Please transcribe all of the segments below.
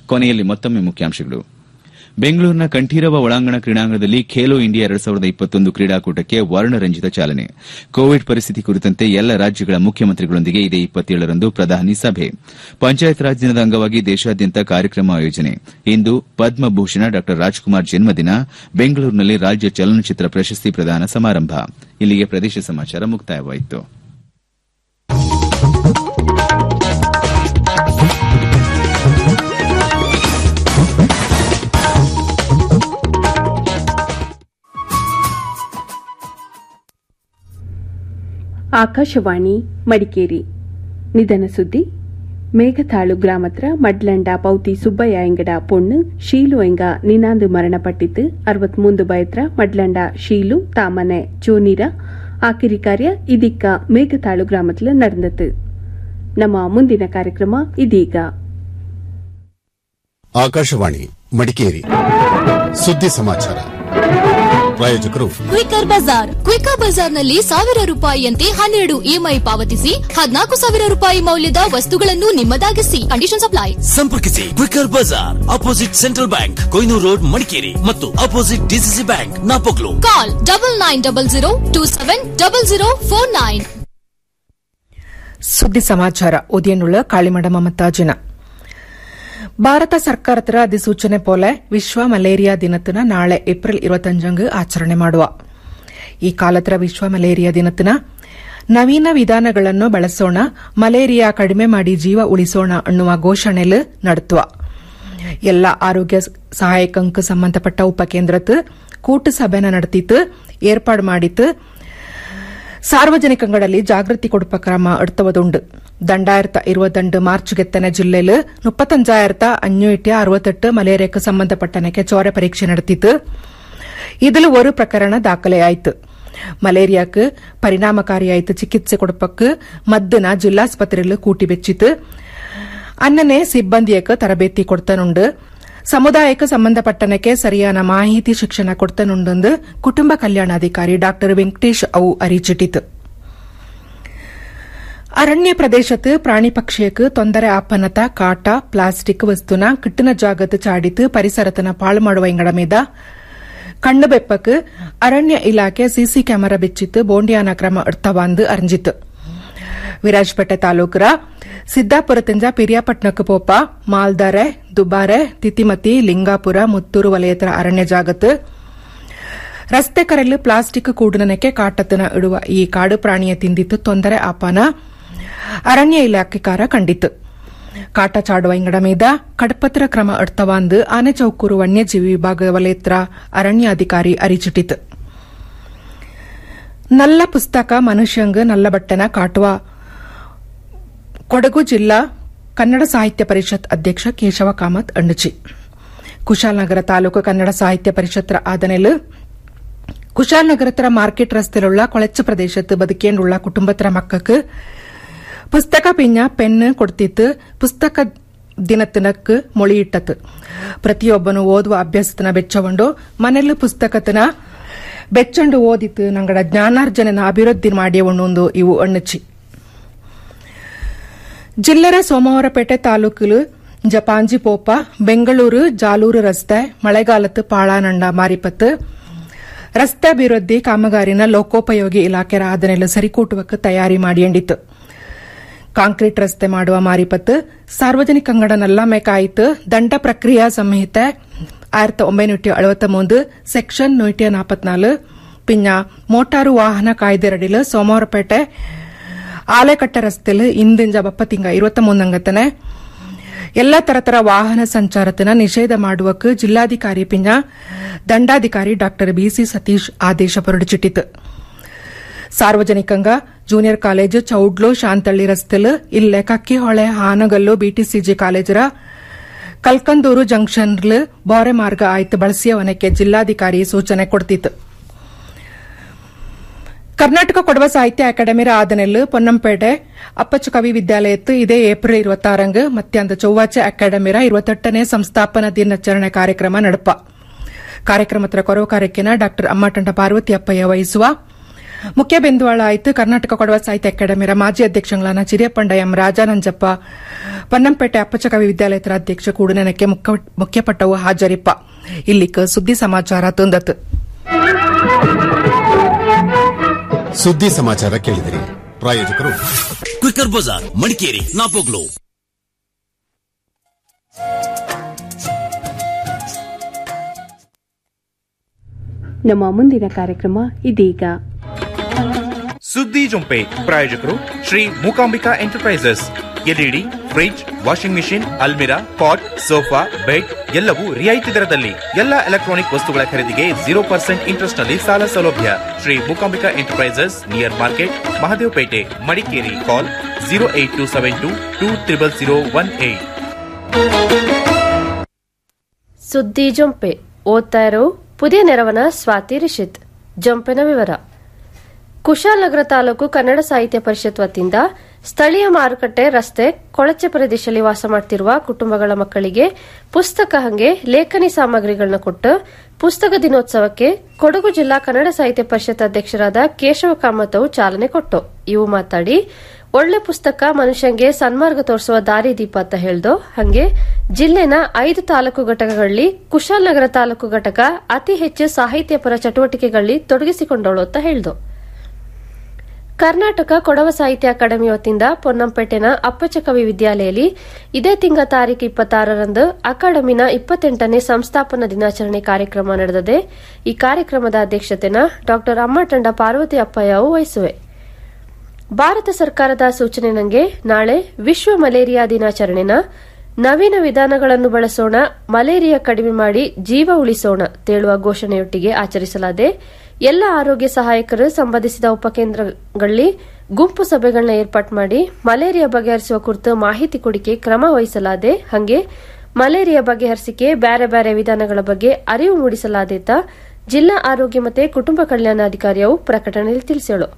ಕೊನೆಯಲ್ಲಿ ಮತ್ತೊಮ್ಮೆ ಮುಖ್ಯಾಂಶಗಳು ಬೆಂಗಳೂರಿನ ಕಂಠೀರವ ಒಳಾಂಗಣ ಕ್ರೀಡಾಂಗಣದಲ್ಲಿ ಖೇಲೋ ಇಂಡಿಯಾ ಎರಡ್ ಸಾವಿರದ ಇಪ್ಪತ್ತೊಂದು ಕ್ರೀಡಾಕೂಟಕ್ಕೆ ವರ್ಣರಂಜಿತ ಚಾಲನೆ ಕೋವಿಡ್ ಪರಿಸ್ಥಿತಿ ಕುರಿತಂತೆ ಎಲ್ಲ ರಾಜ್ಯಗಳ ಮುಖ್ಯಮಂತ್ರಿಗಳೊಂದಿಗೆ ಇದೇ ಇಪ್ಪತ್ತೇಳರಂದು ಪ್ರಧಾನಿ ಸಭೆ ಪಂಚಾಯತ್ ರಾಜ್ ದಿನದ ಅಂಗವಾಗಿ ದೇಶಾದ್ಯಂತ ಕಾರ್ಯಕ್ರಮ ಆಯೋಜನೆ ಇಂದು ಪದ್ಮಭೂಷಣ ಡಾ ರಾಜ್ಕುಮಾರ್ ಜನ್ಮದಿನ ಬೆಂಗಳೂರಿನಲ್ಲಿ ರಾಜ್ಯ ಚಲನಚಿತ್ರ ಪ್ರಶಸ್ತಿ ಪ್ರದಾನ ಸಮಾರಂಭ ಇಲ್ಲಿಗೆ ಪ್ರದೇಶ ಸಮಾಚಾರ ಮುಕ್ತಾಯವಾಯಿತು ಆಕಾಶವಾಣಿ ಮಡಿಕೇರಿ ನಿಧನ ಸುದ್ದಿ ಮೇಘತಾಳು ಗ್ರಾಮತ್ರ ಮಡ್ಲಂಡ ಪೌತಿ ಸುಬ್ಬಯ್ಯ ಎಂಗಡ ಪೊಣ್ಣು ಶೀಲು ಎಂಗ ನಿನಾಂದು ಮರಣಪಟ್ಟಿತ್ತು ಅರವತ್ಮೂಂದು ಬಯತ್ರ ಮಡ್ಲಂಡ ಶೀಲು ತಾಮನೆ ಚೋನೀರ ಆಕಿರಿ ಕಾರ್ಯ ಇದೀಗ ಮೇಘತಾಳು ಗ್ರಾಮத்தில் ನಡೆದತು ನಮ್ಮ ಮುಂದಿನ ಕಾರ್ಯಕ್ರಮ ಇದೀಗ ಆಕಾಶವಾಣಿ ಮಡಿಕೇರಿ ಸುದ್ದಿ ಸಮಾಚಾರ ಪ್ರಾಯೋಜಕರು ಕ್ವಿಕರ್ ಬಜಾರ್ ಕ್ವಿಕರ್ ಬಜಾರ್ನಲ್ಲಿ ಸಾವಿರ ರೂಪಾಯಿಯಂತೆ ಹನ್ನೆರಡು ಇಎಂಐ ಪಾವತಿಸಿ ಹದಿನಾಲ್ಕು ಸಾವಿರ ರೂಪಾಯಿ ಮೌಲ್ಯದ ವಸ್ತುಗಳನ್ನು ನಿಮ್ಮದಾಗಿಸಿ ಕಂಡೀಷನ್ ಅಪ್ಲೈ ಸಂಪರ್ಕಿಸಿ ಕ್ವಿಕರ್ ಬಜಾರ್ opposite central bank Koinur road Madikeri ಮತ್ತು opposite DCC bank Napoklu call double nine double zero two seven double zero four nine ಸುದ್ದಿ ಸಮಾಚಾರ ಉದಯನುಳ್ಳ ಕಾಳಿಮಡ ಮಮತಾಜಿನ ಭಾರತ ಸರ್ಕಾರತರ ಅಧಿಸೂಚನೆ ಪೋಲೆ ವಿಶ್ವ ಮಲೇರಿಯಾ ದಿನத்திನ ನಾಳೆ ಏಪ್ರಿಲ್ இருபத்தஞ்சங்கு ಆಚರಣೆ ಮಾಡುವ ಈ ಕಾಲತ್ರ ವಿಶ್ವ ಮಲೇರಿಯಾ ದಿನத்திನ ನವೀನ ವಿಧಾನಗಳನ್ನು ಬಳಸೋಣ ಮಲೇರಿಯಾ ಕಡಿಮೆ ಮಾಡಿ ಜೀವ ಉಳಿಸೋಣ ಅನ್ನುವ ಘೋಷಣೆಲು ನಡೆಸುವ ಎಲ್ಲ ಆರೋಗ್ಯ ಸಹಾಯಕಂಕ್ ಸಂಬಂಧಪಟ್ಟ ಉಪಕೇಂದ್ರತ್ ಕೂಟು ಸಭೆನ ನಡೆತಿತ್ತು ಏರ್ಪಾಡು ಮಾಡಿತ್ತು ಸಾರ್ವಜನಿಕಗಳಲ್ಲಿ ಜಾಗೃತಿ ಕೊಡುವ ಕ್ರಮ എടുത്തവതുണ്ട് രണ്ടായിരത്തി ഇരുപത്തിരണ്ട് മാർച്ച് ഗെത്തന ജില്ലയിൽ മുപ്പത്തഞ്ചായിരത്തി അഞ്ഞൂറ്റി അറുപത്തെട്ട് മലേറിയക്ക് സംബന്ധപ്പെട്ടനಕ್ಕೆ ചോര പരീക്ഷ നടത്തിയിട്ട് ഇതിൽ ഒരു പ്രകരണ ದಾಖಲೆಯಾಯಿತು ಮಲೇರಿಯಾಕ್ಕೆ ಪರಿಣಾಮಕಾರಿಯಾಯಿತು ಚಿಕಿತ್ಸೆ ಕೊಡಪಕ್ಕೆ ಮದ್ದನ ಜಿಲ್ಲಾಸ್ಪತ್ರೆಯಲ್ಲಿ ಕೂಟಿ ಬೆಚ್ಚಿತು ಅನ್ನನೆ ಸಿಬ್ಬಂದಿಯಕ್ಕೆ ತರಬೇತಿ ಕೊಡ್ತಾನುಂಡು ಸಮುದಾಯಕ್ಕೆ ಸಂಬಂಧಪಟ್ಟನಕ್ಕೆ ಸರಿಯಾದ ಮಾಹಿತಿ ಶಿಕ್ಷಣ ಕೊಡ್ತಾನುಂಡು ಕುಟುಂಬ ಕಲ್ಯಾಣಾಧಿಕಾರಿ ಡಾ ವೆಂಕಟೇಶ್ ಅವು ಅರಿಚಿಟ್ಟಿತು ಅರಣ್ಯ ಪ್ರದೇಶത്ത് ಪ್ರಾಣಿ ಪಕ್ಷಿಯಕ್ಕೆ ತೊಂದರೆ ಆಪನತ ಕಾಟ ಪ್ಲಾಸ್ಟಿಕ್ ವಸ್ತುನ ಕಿಟ್ಟಿನ ಜಾಗತ್ ಚಾಡಿತು ಪರಿಸರತನ ಪಾಳು ಮಾಡುವ ಇಂಗಡ ಮೀದ ಕಣ್ಣು ಬೆಪ್ಪಕ್ಕೆ ಅರಣ್ಯ ಇಲಾಖೆ ಸಿಸಿ ಕ್ಯಾಮೆರಾ ಬೆಚ್ಚಿತ್ತು ಬೋಂಡಿಯಾನ ಕ್ರಮ ಎಡ್ತವಾಂದು ಅರ್ಜಿತು ವಿರಾಜಪೇಟೆ ತಾಲೂಕರ ಸಿದ್ದಾಪುರದಿಂದ ಪಿರಿಯಾಪಟ್ನಕ್ಕೆ ಪೋಪ ಮಾಲ್ದಾರೆ ದುಬಾರೆ ತಿತಿಮತಿ ಲಿಂಗಾಪುರ ಮುತ್ತೂರು ವಲಯತರ ಅರಣ್ಯ ಜಾಗತ್ ರಸ್ತೆ ಕರೆಲು ಪ್ಲಾಸ್ಟಿಕ್ ಕೂಡನಕ್ಕೆ ಕಾಟತನ ಇಡುವ ಈ ಕಾಡು ಪ್ರಾಣಿಯ ತಿಂದಿತ್ತು ತೊಂದರೆ ಆಪಾನ ಅರಣ್ಯ ಇಲಾಖೆಕಾರ ಕಂಡಿತು ಕಾಟ ಚಾಡುವ ಇಂಗಡ ಮೀದ ಕಡಪತ್ರ ಕ್ರಮ ಎಡ್ತವಾಂದು ಆನೆ ಚೌಕೂರು ವನ್ಯಜೀವಿ ವಿಭಾಗ ವಲಯತ್ರ ಅರಣ್ಯಾಧಿಕಾರಿ ಅರಿಚಿಟ್ಟಿತು ನಲ್ಲ ಪುಸ್ತಕ ಮನುಷ್ಯಂಗ್ ನಲ್ಲ ಬಟ್ಟೆನ ಕಾಟುವ ಕೊಡಗು ಜಿಲ್ಲಾ ಕನ್ನಡ ಸಾಹಿತ್ಯ ಪರಿಷತ್ ಅಧ್ಯಕ್ಷ ಕೇಶವ ಕಾಮತ್ ಅಣ್ಣಚಿ ಕುಶಾಲನಗರ ತಾಲೂಕು ಕನ್ನಡ ಸಾಹಿತ್ಯ ಪರಿಷತ್ತರ ಆದನೆಲು ಕುಶಾಲನಗರತರ ಮಾರ್ಕೆಟ್ ರಸ್ತೆലുള്ള ಕೊಳೆಚ್ಚ ಪ್ರದೇಶത്ത് ಬದುಕೇಂಡುಳ್ಳ ಕುಟುಂಬತರ ಮಕ್ಕಕ್ಕೆ ಪುಸ್ತಕ ಪಿಂಜ ಪೆನ್ ಕೊಡ್ತಿತ್ತು ಪುಸ್ತಕ ದಿನത്തിനക്ക് ಮೊಳಿಯಿಟ್ಟತು ಪ್ರತಿಯೊಬ್ಬನು ಓದುವ ಅಭ್ಯಾಸತನ ಬೆಚ್ಚಗೊಂಡು ಮನೆಯಲ್ಲಿ ಪುಸ್ತಕತನ ಬೆಚ್ಚಂಡು ಓದಿತ್ತು ನಂಗಡ ಜ್ಞಾನಾರ್ಜನೆನ ಅಭಿವೃದ್ಧಿ ಮಾಡಿಯವಣ್ಣೊಂದು ಇವು ಅಣ್ಣಚಿ ಜಿಲ್ಲೆರ ಸೋಮವಾರಪೇಟೆ ತಾಲೂಕಿಲು ಜಪಾಂಜಿ ಪೋಪ ಬೆಂಗಳೂರು ಜಾಲೂರು ರಸ್ತೆ ಮಳೆಗಾಲತ್ತು ಪಾಳಾನಂಡ ಮಾರಿಪತ್ತು ರಸ್ತೆ ಅಭಿವೃದ್ಧಿ ಕಾಮಗಾರಿನ ಲೋಕೋಪಯೋಗಿ ಇಲಾಖೆ ಆದನೆಲ್ಲ ಸರಿಕೂಟುವಕ್ಕೆ ತಯಾರಿ ಮಾಡಿಯಂಡಿತು ಕಾಂಕ್ರೀಟ್ ರಸ್ತೆ ಮಾಡುವ ಮಾರಿಪತ್ತು ಸಾರ್ವಜನಿಕ ಅಂಗಡ ನಲ್ಲಾಮೆ ಕಾಯಿತು ದಂಡ ಪ್ರಕ್ರಿಯಾ ಸಂಹಿತೆ ಆயிரத்தி ಒಂಬೈನೂറ്റി ಅಳವತ್ತಮೂಂದು ಸೆಕ್ಷನ್ ನೂറ്റി ನಾಪತ್ನಾಲು ಪಿಂಜ ಮೋಟಾರು ವಾಹನ ಕಾಯ್ದೆರಡಿಲು ಸೋಮವಾರಪೇಟೆ ಆಲೆಕಟ್ಟ ರಸ್ತೆಲು ಇಂದಿಂಜ ಬಪ್ಪ ತಿಂಗ ಇರುವತ್ತ ಮೂಂದಂಗತನೆ ಎಲ್ಲ ತರತರ ವಾಹನ ಸಂಚಾರತನ ನಿಷೇಧ ಮಾಡುವಕ್ಕೆ ಜಿಲ್ಲಾಧಿಕಾರಿ ಪಿಂಜ ದಂಡಾಧಿಕಾರಿ ಡಾ ಬಿಸಿ ಸತೀಶ್ ಆದೇಶ ಹೊರಡಿಚಿಟ್ಟಿತು ಸಾರ್ವಜನಿಕಂಗ ಜೂನಿಯರ್ ಕಾಲೇಜು ಚೌಡ್ಲು ಶಾಂತಳ್ಳಿ ರಸ್ತೆಲು ಇಲ್ಲೇ ಕಕ್ಕಿಹೊಳೆ ಹಾನಗಲ್ಲು ಬಿಟಿಸಿಜಿ ಕಾಲೇಜರ ಕಲ್ಕಂದೂರು ಜಂಕ್ಷನ್ಲು ಬೋರೆ ಮಾರ್ಗ ಆಯ್ತು ಬಳಸಿಯವನಕ್ಕೆ ಜಿಲ್ಲಾಧಿಕಾರಿ ಸೂಚನೆ ಕೊಡ್ತಿತ್ತು ಕರ್ನಾಟಕ ಕೊಡವ ಸಾಹಿತ್ಯ ಅಕಾಡೆಮಿರ ಆದನೆಲ್ಲು ಪೊನ್ನಂಪೇಟೆ ಅಪ್ಪಚ್ಚ ಕವಿ ವಿದ್ಯಾಲಯತ್ತು ಇದೇ ಏಪ್ರಿಲ್ ഇരുപത്താറങ്ക് ಮತ್ಯಾಂದ ಚೌವಾಚ ಅಕಾಡೆಮಿರ ഇരുപത്തെട്ടನೇ ಸಂಸ್ಥಾಪನಾ ದಿನಾಚರಣೆ ಕಾರ್ಯಕ್ರಮ ನಡಪ ಕಾರ್ಯಕ್ರಮದ ಕೊರವು ಕಾರ್ಯಕ್ಕೆನ ಡಾ ಅಮ್ಮಟಂಡ ಪಾರ್ವತಿ ಅಪ್ಪಯ್ಯ ವಹಿಸುವ ಮುಖ್ಯ ಬಿಂದುವಾಳ ಆಯ್ತು ಕರ್ನಾಟಕ ಕೊಡವ ಸಾಹಿತ್ಯ ಅಕಾಡೆಮಿಯ ಮಾಜಿ ಅಧ್ಯಕ್ಷಗಳಾன ಚಿರಿಯಪ್ಪಂಡ ಎಂ ರಾಜಾನಂಜಪ್ಪ ಪನ್ನಂಪೇಟೆ ಅಪ್ಪಚಕವಿ ವಿದ್ಯಾಲಯದ ಅಧ್ಯಕ್ಷ ಕೂಡನಕ್ಕೆ ಮುಖ್ಯಪಟ್ಟವು ಹಾಜರಿಪ್ಪ ಇಲ್ಲಿಕ ಸುದ್ದಿ ಸಮಾಚಾರ ತಂದತ್ತು ಸುದ್ದಿ ಸಮಾಚಾರ ಕೇಳಿದಿರಿ ಪ್ರಾಯೋಜಕರು ಕ್ವಿಕರ್ ಬಜಾರ್ ಮಡಿಕೇರಿ ನಾಪೋಗ್ಲು ನಮ್ಮ ಮುಂದಿನ ಕಾರ್ಯಕ್ರಮ ಇದೀಗ ಸುದ್ದಿ ಜೊಂಪೆ ಪ್ರಾಯೋಜಕರು Shri Mookambika enterprises LED fridge washing machine ಅಲ್ಮಿರಾ ಪಾಟ್ ಸೋಫಾ ಬೆಡ್ ಎಲ್ಲವೂ ರಿಯಾಯಿತಿ ದರದಲ್ಲಿ ಎಲ್ಲ ಎಲೆಕ್ಟ್ರಾನಿಕ್ ವಸ್ತುಗಳ ಖರೀದಿಗೆ ಜೀರೋ ಪರ್ಸೆಂಟ್ ಇಂಟ್ರೆಸ್ಟ್ ನಲ್ಲಿ ಸಾಲ ಸೌಲಭ್ಯ Shri Mookambika enterprises near market Mahadevapete Madikeri call zero eight two seven two two triple zero one eight ಸುದ್ದಿ ಜೊಂಪೆ ಓದ್ತಾ ಇರೋ ಪುದಿಯ ನೆರವನ ಸ್ವಾತಿ ರಿಷಿತ್ ಜೊಂಪೆನ ವಿವರ ಕುಶಾಲನಗರ ತಾಲೂಕು ಕನ್ನಡ ಸಾಹಿತ್ಯ ಪರಿಷತ್ ವತಿಯಿಂದ ಸ್ಥಳೀಯ ಮಾರುಕಟ್ಟೆ ರಸ್ತೆ ಕೊಳಚೆ ಪ್ರದೇಶದಲ್ಲಿ ವಾಸ ಮಾಡುತ್ತಿರುವ ಕುಟುಂಬಗಳ ಮಕ್ಕಳಿಗೆ ಪುಸ್ತಕ ಹಂಗೆ ಲೇಖನಿ ಸಾಮಗ್ರಿಗಳನ್ನ ಕೊಟ್ಟು ಪುಸ್ತಕ ದಿನೋತ್ಸವಕ್ಕೆ ಕೊಡಗು ಜಿಲ್ಲಾ ಕನ್ನಡ ಸಾಹಿತ್ಯ ಪರಿಷತ್ ಅಧ್ಯಕ್ಷರಾದ ಕೇಶವ ಕಾಮತ್ ಅವು ಚಾಲನೆ ಕೊಟ್ಟು ಇವು ಮಾತಾಡಿ ಒಳ್ಳೆ ಪುಸ್ತಕ ಮನುಷ್ಯಂಗೆ ಸನ್ಮಾರ್ಗ ತೋರಿಸುವ ದಾರಿ ದೀಪ ಅಂತ ಹೇಳ್ದು ಹಂಗೆ ಜಿಲ್ಲೆನ ಐದು ತಾಲೂಕು ಘಟಕಗಳಲ್ಲಿ ಕುಶಾಲನಗರ ತಾಲೂಕು ಘಟಕ ಅತಿ ಹೆಚ್ಚು ಸಾಹಿತ್ಯಪರ ಚಟುವಟಿಕೆಗಳಲ್ಲಿ ತೊಡಗಿಸಿಕೊಂಡವಳು ಅಂತ ಹೇಳ್ದು ಕರ್ನಾಟಕ ಕೊಡವ ಸಾಹಿತ್ಯ ಅಕಾಡೆಮಿ ವತಿಯಿಂದ ಪೊನ್ನಂಪೇಟೆನ ಅಪ್ಪಚಕವಿ ವಿದ್ಯಾಲಯದಲ್ಲಿ ಇದೇ ತಿಂಗಳ ತಾರೀಕು ಇಪ್ಪತ್ತಾರರಂದು ಅಕಾಡೆಮಿನ ಇಪ್ಪತ್ತೆಂಟನೇ ಸಂಸ್ಥಾಪನಾ ದಿನಾಚರಣೆ ಕಾರ್ಯಕ್ರಮ ನಡೆದಿದೆ ಈ ಕಾರ್ಯಕ್ರಮದ ಅಧ್ಯಕ್ಷತೆನ ಡಾ ಅಮ್ಮಟಂಡ ಪಾರ್ವತಿ ಅಪ್ಪಯ್ಯ ವಹಿಸುವೆ ಭಾರತ ಸರ್ಕಾರದ ಸೂಚನೆ ನಂಗೆ ನಾಳೆ ವಿಶ್ವ ಮಲೇರಿಯಾ ದಿನಾಚರಣೆನ ನವೀನ ವಿಧಾನಗಳನ್ನು ಬಳಸೋಣ ಮಲೇರಿಯಾ ಕಡಿಮೆ ಮಾಡಿ ಜೀವ ಉಳಿಸೋಣ ತೇಳುವ ಘೋಷಣೆಯೊಟ್ಟಿಗೆ ಆಚರಿಸಲಾದೆ ಎಲ್ಲ ಆರೋಗ್ಯ ಸಹಾಯಕರು ಸಂಬಂಧಿಸಿದ ಉಪಕೇಂದ್ರಗಳಲ್ಲಿ ಗುಂಪು ಸಭೆಗಳನ್ನ ಏರ್ಪಾಡು ಮಾಡಿ ಮಲೇರಿಯಾ ಬಗೆಹರಿಸುವ ಕುರಿತು ಮಾಹಿತಿ ಕೊಡಿಕೆ ಕ್ರಮ ವಹಿಸಲಾದೆ ಹಂಗೆ ಮಲೇರಿಯಾ ಬಗೆಹರಿಸಿಕೆ ಬ್ಯಾರೆ ಬ್ಯಾರೆ ವಿಧಾನಗಳ ಬಗ್ಗೆ ಅರಿವು ಮೂಡಿಸಲಾದೆ ಅಂತ ಜಿಲ್ಲಾ ಆರೋಗ್ಯ ಮತ್ತು ಕುಟುಂಬ ಕಲ್ಯಾಣಾಧಿಕಾರಿಯು ಪ್ರಕಟಣೆಯಲ್ಲಿ ತಿಳಿಸಳು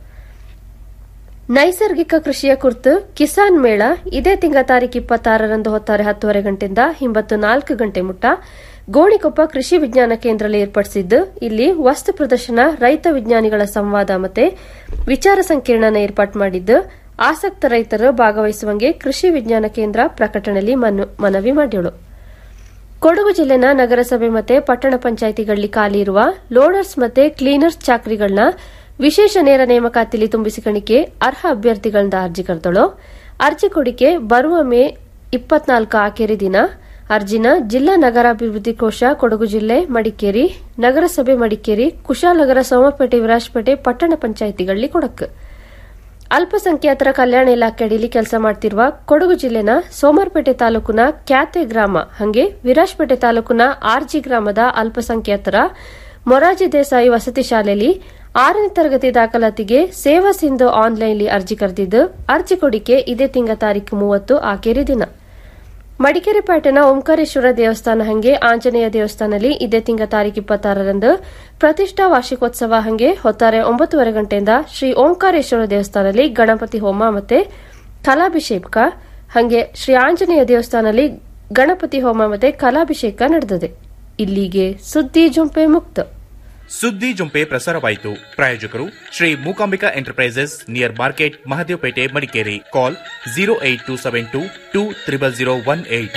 ನೈಸರ್ಗಿಕ ಕೃಷಿಯ ಕುರಿತು ಕಿಸಾನ್ ಮೇಳ ಇದೇ ತಿಂಗಳ ತಾರೀಕು ಇಪ್ಪತ್ತಾರರಂದು ಹೊತ್ತಾರೆ ಹತ್ತುವರೆ ಗಂಟೆಯಿಂದ ಹಿಂಬತ್ತು ನಾಲ್ಕು ಗಂಟೆ ಮುಟ್ಟ ಗೋಣಿಕೊಪ್ಪ ಕೃಷಿ ವಿಜ್ಞಾನ ಕೇಂದ್ರದಲ್ಲಿ ಏರ್ಪಡಿಸಿದ್ದು ಇಲ್ಲಿ ವಸ್ತು ಪ್ರದರ್ಶನ ರೈತ ವಿಜ್ಞಾನಿಗಳ ಸಂವಾದ ಮತ್ತೆ ವಿಚಾರ ಸಂಕಿರಣನ ಏರ್ಪಾಡು ಮಾಡಿದ್ದು ಆಸಕ್ತ ರೈತರು ಭಾಗವಹಿಸುವಂಗೆ ಕೃಷಿ ವಿಜ್ಞಾನ ಕೇಂದ್ರ ಪ್ರಕಟಣೆಯಲ್ಲಿ ಮನವಿ ಮಾಡಿದಳು ಕೊಡಗು ಜಿಲ್ಲೆನ ನಗರಸಭೆ ಮತ್ತೆ ಪಟ್ಟಣ ಪಂಚಾಯಿತಿಗಳಲ್ಲಿ ಖಾಲಿ ಇರುವ ಲೋಡರ್ಸ್ ಮತ್ತೆ ಕ್ಲೀನರ್ಸ್ ಚಾಕರಿಗಳನ್ನ ವಿಶೇಷ ನೇರ ನೇಮಕಾತಿಯಲ್ಲಿ ತುಂಬಿಸಿಕಣಿಕೆ ಅರ್ಹ ಅಭ್ಯರ್ಥಿಗಳಿಂದ ಅರ್ಜಿ ಕರೆದಳು ಅರ್ಜಿ ಕೊಡಿಕೆ ಬರುವ ಮೇ ಇಪ್ಪತ್ನಾಲ್ಕು ಆಖೇರಿ ದಿನ ಅರ್ಜಿನ ಜಿಲ್ಲಾ ನಗರಾಭಿವೃದ್ಧಿ ಕೋಶ ಕೊಡಗು ಜಿಲ್ಲೆ ಮಡಿಕೇರಿ ನಗರಸಭೆ ಮಡಿಕೇರಿ ಕುಶಾಲನಗರ ಸೋಮಪೇಟೆ ವಿರಾಜಪೇಟೆ ಪಟ್ಟಣ ಪಂಚಾಯಿತಿಗಳಲ್ಲಿ ಕೊಡಕ್ ಅಲ್ಪಸಂಖ್ಯಾತರ ಕಲ್ಯಾಣ ಇಲಾಖೆ ಅಡಿಯಲ್ಲಿ ಕೆಲಸ ಮಾಡ್ತಿರುವ ಕೊಡಗು ಜಿಲ್ಲೆನ ಸೋಮವಾರಪೇಟೆ ತಾಲೂಕಿನ ಕ್ಯಾತೆ ಗ್ರಾಮ ಹಂಗೆ ವಿರಾಜಪೇಟೆ ತಾಲೂಕಿನ ಆರ್ಜಿ ಗ್ರಾಮದ ಅಲ್ಪಸಂಖ್ಯಾತರ ಮೊರಾರ್ಜಿ ದೇಸಾಯಿ ವಸತಿ ಶಾಲೆಯಲ್ಲಿ ಆರನೇ ತರಗತಿ ದಾಖಲಾತಿಗೆ ಸೇವಾ ಸಿಂಧು ಆನ್ಲೈನ್ಲಿ ಅರ್ಜಿ ಕರೆದಿದ್ದು ಅರ್ಜಿ ಕೊಡಿಕೆ ಇದೇ ತಿಂಗಳ ತಾರೀಕು ಮೂವತ್ತು ಆಖೇರಿ ದಿನ ಮಡಿಕೇರಿ ಪೇಟೆನ ಓಂಕಾರೇಶ್ವರ ದೇವಸ್ಥಾನ ಹಂಗೆ ಆಂಜನೇಯ ದೇವಸ್ಥಾನದಲ್ಲಿ ಇದೇ ತಿಂಗಳ ತಾರೀಕು ಇಪ್ಪತ್ತಾರರಂದು ಪ್ರತಿಷ್ಠಾ ವಾರ್ಷಿಕೋತ್ಸವ ಹಂಗೆ ಹೊತ್ತಾರೆ ಒಂಬತ್ತುವರೆ ಗಂಟೆಯಿಂದ ಶ್ರೀ ಓಂಕಾರೇಶ್ವರ ದೇವಸ್ಥಾನದಲ್ಲಿ ಗಣಪತಿ ಹೋಮ ಮತ್ತೆ ಕಲಾಭಿಷೇಕ ಹಂಗೆ ಶ್ರೀ ಆಂಜನೇಯ ದೇವಸ್ಥಾನದಲ್ಲಿ ಗಣಪತಿ ಹೋಮ ಮತ್ತೆ ಕಲಾಭಿಷೇಕ ನಡೆದಿದೆ ಇಲ್ಲಿಗೆ ಸುದ್ದಿ ಜುಂಪೆ ಮುಕ್ತ ಸುದ್ದಿ ಜೊಂಪೆ ಪ್ರಸಾರವಾಯಿತು ಪ್ರಾಯೋಜಕರು Shri Mookambika enterprises near market Mahadevapete Madikeri call zero eight two seven two two triple zero one eight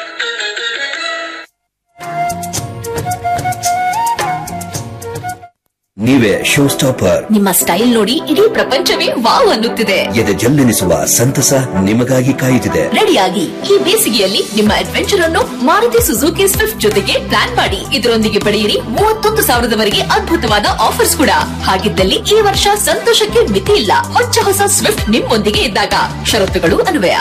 ನೀವೇ ಶೋ ಸ್ಟಾಪರ್ ನಿಮ್ಮ ಸ್ಟೈಲ್ ನೋಡಿ ಇಡೀ ಪ್ರಪಂಚವೇ ವಾವ್ ಅನ್ನುತ್ತಿದೆ ಎದೆ ಜಲ್ಲೆನಿಸುವ ಸಂತಸ ನಿಮಗಾಗಿ ಕಾಯುತ್ತಿದೆ ರೆಡಿಯಾಗಿ ಈ ಬೇಸಿಗೆಯಲ್ಲಿ ನಿಮ್ಮ ಅಡ್ವೆಂಚರ್ ಅನ್ನು ಮಾರುತಿ ಸುಜುಕಿ ಸ್ವಿಫ್ಟ್ ಜೊತೆಗೆ ಪ್ಲಾನ್ ಮಾಡಿ ಇದರೊಂದಿಗೆ ಪಡೆಯಿರಿ ಮೂವತ್ತೊಂದು ಸಾವಿರದವರೆಗೆ ಅದ್ಭುತವಾದ ಆಫರ್ಸ್ ಕೂಡ ಹಾಗಿದ್ದಲ್ಲಿ ಈ ವರ್ಷ ಸಂತೋಷಕ್ಕೆ ಮಿತಿ ಇಲ್ಲ ಹೊಚ್ಚ ಹೊಸ ಸ್ವಿಫ್ಟ್ ನಿಮ್ಮೊಂದಿಗೆ ಇದ್ದಾಗ ಷರತ್ತುಗಳು ಅನ್ವಯ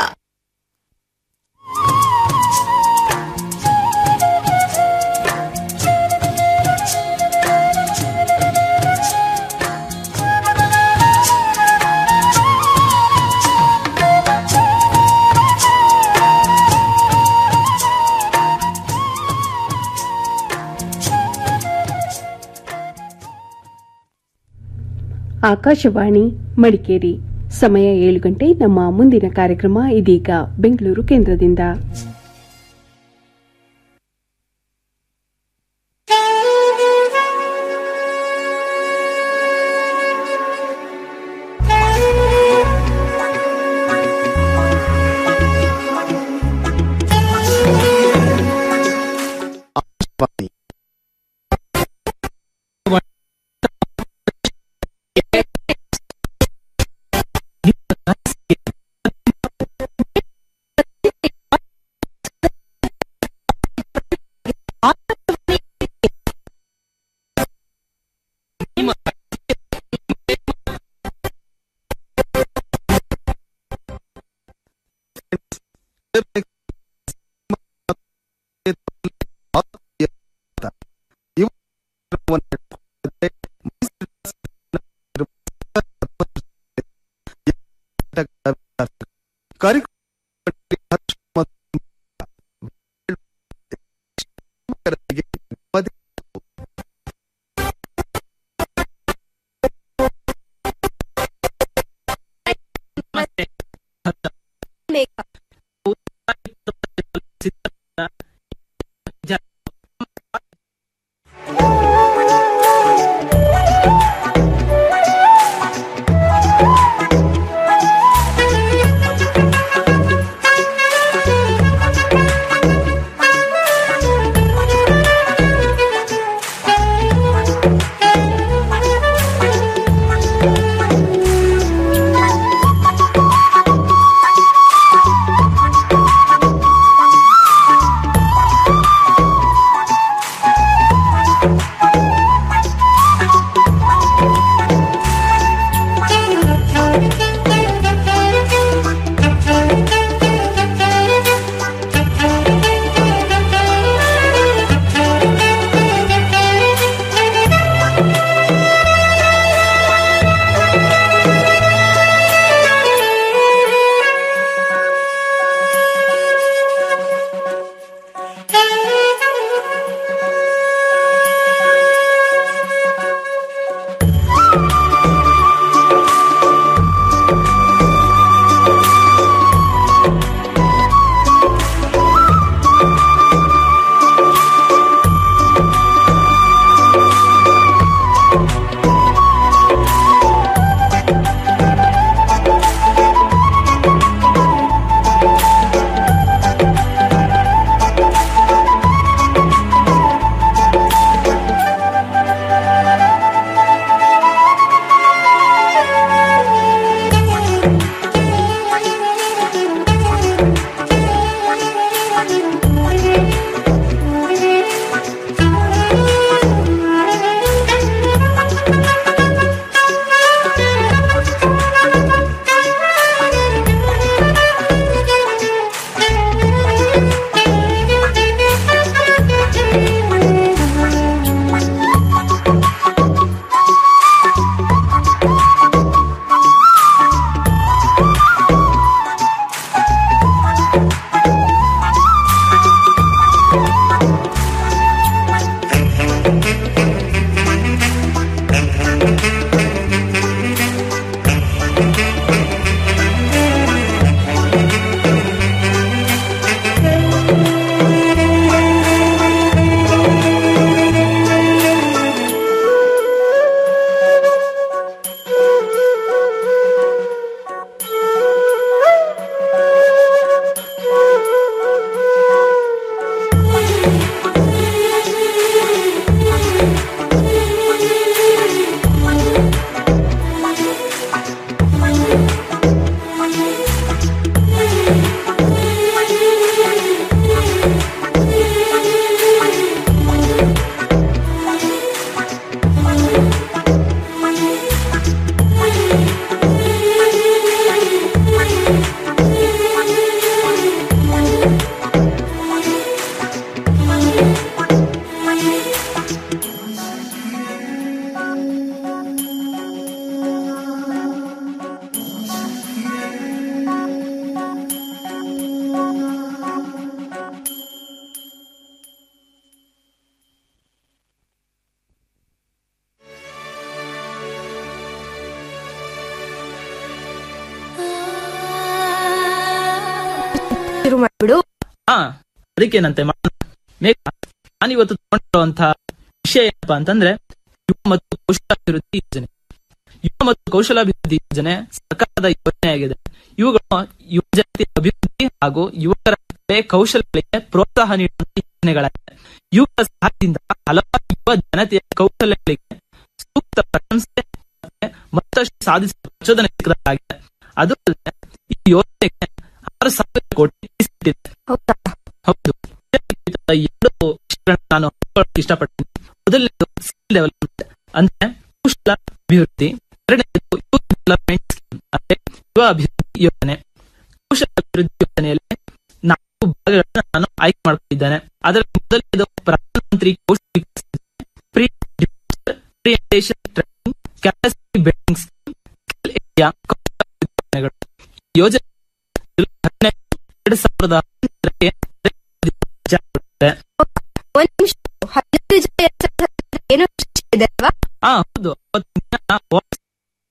ಆಕಾಶವಾಣಿ ಮಡಿಕೇರಿ ಸಮಯ ಏಳು ಗಂಟೆ ನಮ್ಮ ಮುಂದಿನ ಕಾರ್ಯಕ್ರಮ ಇದೀಗ ಬೆಂಗಳೂರು ಕೇಂದ್ರದಿಂದ ಹಾ ಅದಕ್ಕೇನಂತೆ ಮಾಡೋಣ ಮೇಘ ನಾನಿವತ್ತು ತಗೊಂಡಿರುವಂತಹ ವಿಷಯ ಏನಪ್ಪಾ ಅಂತಂದ್ರೆ ಯುವ ಮತ್ತು ಕೌಶಲಾಭಿವೃದ್ಧಿ ಯೋಜನೆ ಯುವ ಮತ್ತು ಕೌಶಲಾಭಿವೃದ್ಧಿ ಯೋಜನೆ ಸರ್ಕಾರದ ಯೋಜನೆಯಾಗಿದೆ ಇವುಗಳು ಯುವ ಜನತೆ ಅಭಿವೃದ್ಧಿ ಹಾಗೂ ಯುವಕರ ಕಲೆ ಕೌಶಲ್ಯಗಳಿಗೆ ಪ್ರೋತ್ಸಾಹ ನೀಡುವಂತಹ ಯೋಜನೆಗಳಾಗಿವೆ ಇವುಗಳ ಸಹಾಯದಿಂದ ಹಲವಾರು ಯುವ ಜನತೆಯ ಕೌಶಲ್ಯಗಳಿಗೆ ಸೂಕ್ತ ಪ್ರಶಂಸೆ ಮತ್ತೆ ಮತ್ತಷ್ಟು ಸಾಧಿಸಲು ಪ್ರಚೋದನೆ ಸಿಕ್ಕದಾಗಿದೆ ಅದು ಅಲ್ಲದೆ ಈ ಯೋಜನೆಗೆ ಆರು ಸಾವಿರ ಕೋಟಿ ಮೀಸಲಿಟ್ಟಿದೆ ಹೌದು ಇದಕ್ಕೆ ಕುರಿತಾದ ಎರಡು ವಿಷಯಗಳನ್ನು ನಾನು ಹಂಚಿಕೊಳ್ಳಕ್ಕೆ ಇಷ್ಟಪಡ್ತೀನಿ ಮೊದಲನೇದು ಸ್ಕಿಲ್ ಡೆವಲಪ್ಮೆಂಟ್ ಅಂದ್ರೆ ಕೌಶಲ ಅಭಿವೃದ್ಧಿ ಎರಡನೇದು ಯೂತ್ ಡೆವಲಪ್ಮೆಂಟ್ ಸ್ಕೀಮ್ ಅಂದ್ರೆ ಯುವ ಅಭಿವೃದ್ಧಿ ಯೋಜನೆ ಕೌಶಲ ಅಭಿವೃದ್ಧಿ ಯೋಜನೆಯಲ್ಲಿ ನಾಲ್ಕು ಭಾಗಗಳನ್ನು ನಾನು ಆಯ್ಕೆ ಮಾಡಿಕೊಂಡಿದ್ದೇನೆ ಅದರಲ್ಲಿ ಮೊದಲನೇದು Pradhanmantri Kaushal Vikas pre orientation training capacity building scheme skill India ಕೌಶಲ ಅಭಿವೃದ್ಧಿ ಯೋಜನೆಗಳು ಈ ಯೋಜನೆ ಹದಿನೈದು ಎರಡು ಸಾವಿರದ ಹನ್ನೊಂದರಲ್ಲಿ ಜಾರಿಗೊಳಿಸಿದೆ. ಒಂದ್ ನಿಮಿಷ ಹದಿನೈದು ಜನ ಎರಡ್ ಸಾವಿರದ ಹದಿನೈದರಲ್ಲಿ ಏನೋ ವಿಶೇಷ ಇದೆ ಅಲ್ವಾ ಹಾ ಹೌದು ಅವತ್ತಿನ ದಿನ ವಾಟ್ಸ್-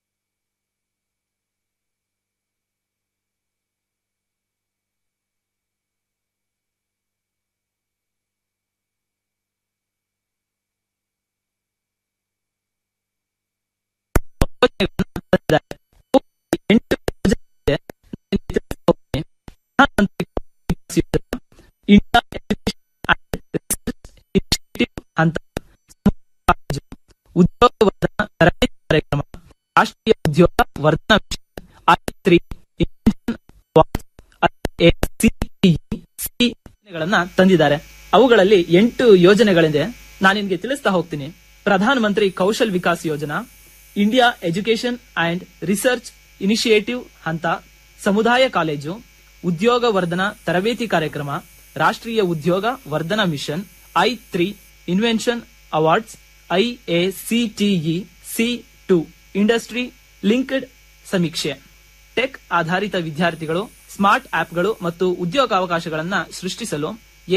ಯೋಜನೆಗಳನ್ನ ತಂದಿದ್ದಾರೆ. ಎಂಟು ಯೋಜನೆ ಇದೆ. ನಾನು ತಿಳಿಸ್ತಾ ಹೋಗ್ತೀನಿ. Pradhanmantri Vikas Yojana, India education and research initiative ಅಂತ ಕಾಲೇಜು, ಉದ್ಯೋಗ ವರ್ಧನಾ ತರಬೇತಿ ಕಾರ್ಯಕ್ರಮ ರಾಷ್ಟ್ರೀಯ ಉದ್ಯೋಗ ವರ್ಧನಾ ಮಿಷನ್ ಐ ತ್ರೀ ಯೋಜನೆಗಳನ್ನ ತಂದಿದ್ದಾರೆ ಅವುಗಳಲ್ಲಿ ಎಂಟು ಯೋಜನೆಗಳಿದೆ ನಾನು ನಿಮಗೆ ತಿಳಿಸ್ತಾ ಹೋಗ್ತೀನಿ ಪ್ರಧಾನ ಮಂತ್ರಿ Kaushal Vikas Yojana India education and research initiative ಅಂತ ಸಮುದಾಯ ಕಾಲೇಜು ಉದ್ಯೋಗ ವರ್ಧನಾ ತರಬೇತಿ ಕಾರ್ಯಕ್ರಮ ರಾಷ್ಟ್ರೀಯ ಉದ್ಯೋಗ ವರ್ಧನಾ mission I three invention awards AICTE C two industry linked ಸಮೀಕ್ಷೆ ಟೆಕ್ ಆಧಾರಿತ ವಿದ್ಯಾರ್ಥಿಗಳು ಸ್ಮಾರ್ಟ್ ಆಪ್ಗಳು ಮತ್ತು ಉದ್ಯೋಗಾವಕಾಶಗಳನ್ನ ಸೃಷ್ಟಿಸಲು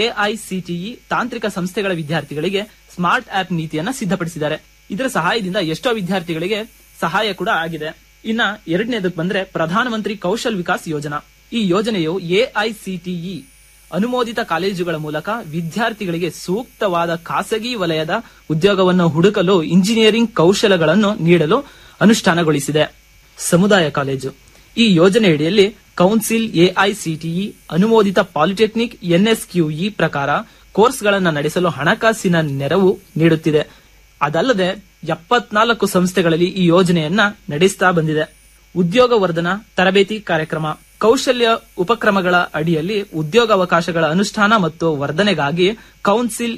ಎಐಸಿಟಿಇ ತಾಂತ್ರಿಕ ಸಂಸ್ಥೆಗಳ ವಿದ್ಯಾರ್ಥಿಗಳಿಗೆ ಸ್ಮಾರ್ಟ್ ಆಪ್ ನೀತಿಯನ್ನ ಸಿದ್ಧಪಡಿಸಿದ್ದಾರೆ ಇದರ ಸಹಾಯದಿಂದ ಎಷ್ಟೋ ವಿದ್ಯಾರ್ಥಿಗಳಿಗೆ ಸಹಾಯ ಕೂಡ ಆಗಿದೆ ಇನ್ನ ಎರಡನೇದಕ್ಕೆ ಬಂದ್ರೆ ಪ್ರಧಾನಮಂತ್ರಿ ಕೌಶಲ್ ವಿಕಾಸ್ ಯೋಜನಾ ಈ ಯೋಜನೆಯು ಎಐಸಿಟಿಇ ಅನುಮೋದಿತ ಕಾಲೇಜುಗಳ ಮೂಲಕ ವಿದ್ಯಾರ್ಥಿಗಳಿಗೆ ಸೂಕ್ತವಾದ ಖಾಸಗಿ ವಲಯದ ಉದ್ಯೋಗವನ್ನು ಹುಡುಕಲು ಇಂಜಿನಿಯರಿಂಗ್ ಕೌಶಲಗಳನ್ನು ನೀಡಲು ಅನುಷ್ಠಾನಗೊಳಿಸಿದೆ ಸಮುದಾಯ ಕಾಲೇಜು ಈ ಯೋಜನೆಯಡಿಯಲ್ಲಿ ಕೌನ್ಸಿಲ್ ಎಐಸಿಟಿಇ ಅನುಮೋದಿತ ಪಾಲಿಟೆಕ್ನಿಕ್ ಎನ್ಎಸ್ಕ್ಯೂಇ ಪ್ರಕಾರ ಕೋರ್ಸ್ಗಳನ್ನು ನಡೆಸಲು ಹಣಕಾಸಿನ ನೆರವು ನೀಡುತ್ತಿದೆ ಅದಲ್ಲದೆ ಎಪ್ಪತ್ನಾಲ್ಕು ಸಂಸ್ಥೆಗಳಲ್ಲಿ ಈ ಯೋಜನೆಯನ್ನ ನಡೆಸ್ತಾ ಬಂದಿದೆ ಉದ್ಯೋಗ ವರ್ಧನಾ ತರಬೇತಿ ಕಾರ್ಯಕ್ರಮ ಕೌಶಲ್ಯ ಉಪಕ್ರಮಗಳ ಅಡಿಯಲ್ಲಿ ಉದ್ಯೋಗಾವಕಾಶಗಳ ಅನುಷ್ಠಾನ ಮತ್ತು ವರ್ಧನೆಗಾಗಿ ಕೌನ್ಸಿಲ್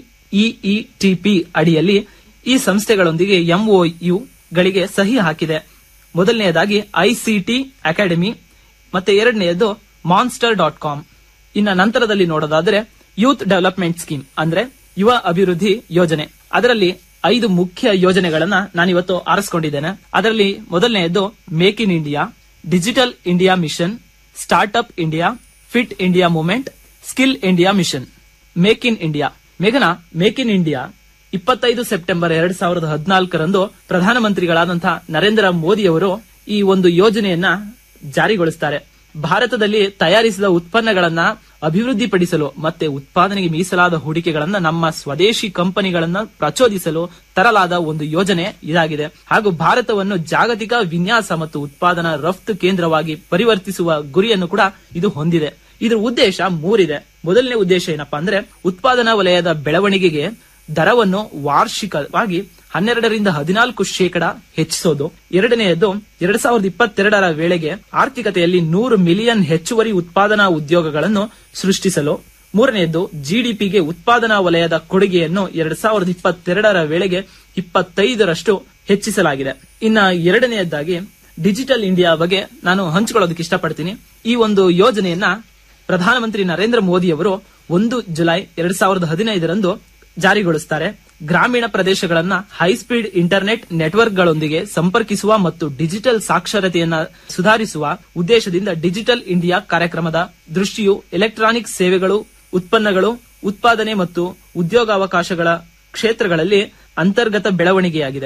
ಇಇಟಿಪಿ ಅಡಿಯಲ್ಲಿ ಈ ಸಂಸ್ಥೆಗಳೊಂದಿಗೆ ಎಂಒಯು ಗಳಿಗೆ ಸಹಿ ಹಾಕಿದೆ ಮೊದಲನೆಯದಾಗಿ ಐಸಿಟಿ ಅಕಾಡೆಮಿ ಮತ್ತೆ ಎರಡನೆಯದು ಮಾನ್ಸ್ಟರ್ ಡಾಟ್ ಕಾಮ್ ಇನ್ನ ನಂತರದಲ್ಲಿ ನೋಡೋದಾದ್ರೆ ಯೂತ್ ಡೆವಲಪ್ಮೆಂಟ್ ಸ್ಕೀಮ್ ಅಂದ್ರೆ ಯುವ ಅಭಿವೃದ್ಧಿ ಯೋಜನೆ ಅದರಲ್ಲಿ ಐದು ಮುಖ್ಯ ಯೋಜನೆಗಳನ್ನ ನಾನಿವತ್ತು ಆರಿಸಿಕೊಂಡಿದ್ದೇನೆ ಅದರಲ್ಲಿ ಮೊದಲನೆಯದು make in India digital India mission startup India fit India movement skill India mission make in India ಮೇಘನಾ ಮೇಕ್ ಇನ್ ಇಂಡಿಯಾ ಇಪ್ಪತ್ತೈದು ಸೆಪ್ಟೆಂಬರ್ ಎರಡ್ ಸಾವಿರದ ಹದಿನಾಲ್ಕರಂದು ಪ್ರಧಾನಮಂತ್ರಿಗಳಾದಂತಹ ನರೇಂದ್ರ ಮೋದಿ ಅವರು ಈ ಒಂದು ಯೋಜನೆಯನ್ನ ಜಾರಿಗೊಳಿಸುತ್ತಾರೆ ಭಾರತದಲ್ಲಿ ತಯಾರಿಸಿದ ಉತ್ಪನ್ನಗಳನ್ನ ಅಭಿವೃದ್ಧಿಪಡಿಸಲು ಮತ್ತೆ ಉತ್ಪಾದನೆಗೆ ಮೀಸಲಾದ ಹೂಡಿಕೆಗಳನ್ನ ನಮ್ಮ ಸ್ವದೇಶಿ ಕಂಪನಿಗಳನ್ನ ಪ್ರಚೋದಿಸಲು ತರಲಾದ ಒಂದು ಯೋಜನೆ ಇದಾಗಿದೆ ಹಾಗೂ ಭಾರತವನ್ನು ಜಾಗತಿಕ ವಿನ್ಯಾಸ ಮತ್ತು ಉತ್ಪಾದನಾ ರಫ್ತು ಕೇಂದ್ರವಾಗಿ ಪರಿವರ್ತಿಸುವ ಗುರಿಯನ್ನು ಕೂಡ ಇದು ಹೊಂದಿದೆ ಇದರ ಉದ್ದೇಶ ಮೂರಿದೆ ಮೊದಲನೇ ಉದ್ದೇಶ ಏನಪ್ಪಾ ಅಂದ್ರೆ ಉತ್ಪಾದನಾ ವಲಯದ ಬೆಳವಣಿಗೆಗೆ ದರವನ್ನು ವಾರ್ಷಿಕವಾಗಿ ಹನ್ನೆರಡರಿಂದ ಹದಿನಾಲ್ಕು ಶೇಕಡ ಹೆಚ್ಚಿಸೋದು ಎರಡನೆಯದು ಎರಡ್ ಸಾವಿರದ ಇಪ್ಪತ್ತೆರಡರ ವೇಳೆಗೆ ಆರ್ಥಿಕತೆಯಲ್ಲಿ ನೂರು ಮಿಲಿಯನ್ ಹೆಚ್ಚುವರಿ ಉತ್ಪಾದನಾ ಉದ್ಯೋಗಗಳನ್ನು ಸೃಷ್ಟಿಸಲು ಮೂರನೆಯದು ಜಿಡಿಪಿಗೆ ಉತ್ಪಾದನಾ ವಲಯದ ಕೊಡುಗೆಯನ್ನು ಎರಡ್ ಸಾವಿರದ ಇಪ್ಪತ್ತೆರಡರ ವೇಳೆಗೆ ಇಪ್ಪತ್ತೈದರಷ್ಟು ಹೆಚ್ಚಿಸಲಾಗಿದೆ ಇನ್ನ ಎರಡನೆಯದಾಗಿ ಡಿಜಿಟಲ್ ಇಂಡಿಯಾ ಬಗ್ಗೆ ನಾನು ಹಂಚಿಕೊಳ್ಳೋದಕ್ಕೆ ಇಷ್ಟಪಡ್ತೀನಿ ಈ ಒಂದು ಯೋಜನೆಯನ್ನ ಪ್ರಧಾನಮಂತ್ರಿ ನರೇಂದ್ರ ಮೋದಿ ಅವರು ಒಂದು ಜುಲೈ ಎರಡ್ ಸಾವಿರದ ಹದಿನೈದರಂದು ಜಾರಿಗೊಳಿಸುತ್ತಾರೆ ಗ್ರಾಮೀಣ ಪ್ರದೇಶಗಳನ್ನ ಹೈಸ್ಪೀಡ್ ಇಂಟರ್ನೆಟ್ ನೆಟ್ವರ್ಕ್ಗಳೊಂದಿಗೆ ಸಂಪರ್ಕಿಸುವ ಮತ್ತು ಡಿಜಿಟಲ್ ಸಾಕ್ಷರತೆಯನ್ನ ಸುಧಾರಿಸುವ ಉದ್ದೇಶದಿಂದ ಡಿಜಿಟಲ್ ಇಂಡಿಯಾ ಕಾರ್ಯಕ್ರಮದ ದೃಷ್ಟಿಯು ಎಲೆಕ್ಟ್ರಾನಿಕ್ ಸೇವೆಗಳು ಉತ್ಪನ್ನಗಳು ಉತ್ಪಾದನೆ ಮತ್ತು ಉದ್ಯೋಗಾವಕಾಶಗಳ ಕ್ಷೇತ್ರಗಳಲ್ಲಿ ಅಂತರ್ಗತ ಬೆಳವಣಿಗೆಯಾಗಿದೆ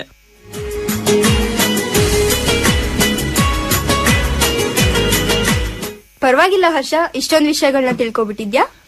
ಪರವಾಗಿಲ್ಲ ಹರ್ಷ ಇಷ್ಟೊಂದು ವಿಷಯಗಳನ್ನ ತಿಳ್ಕೊಬಿಟ್ಟಿದ್ಯಾ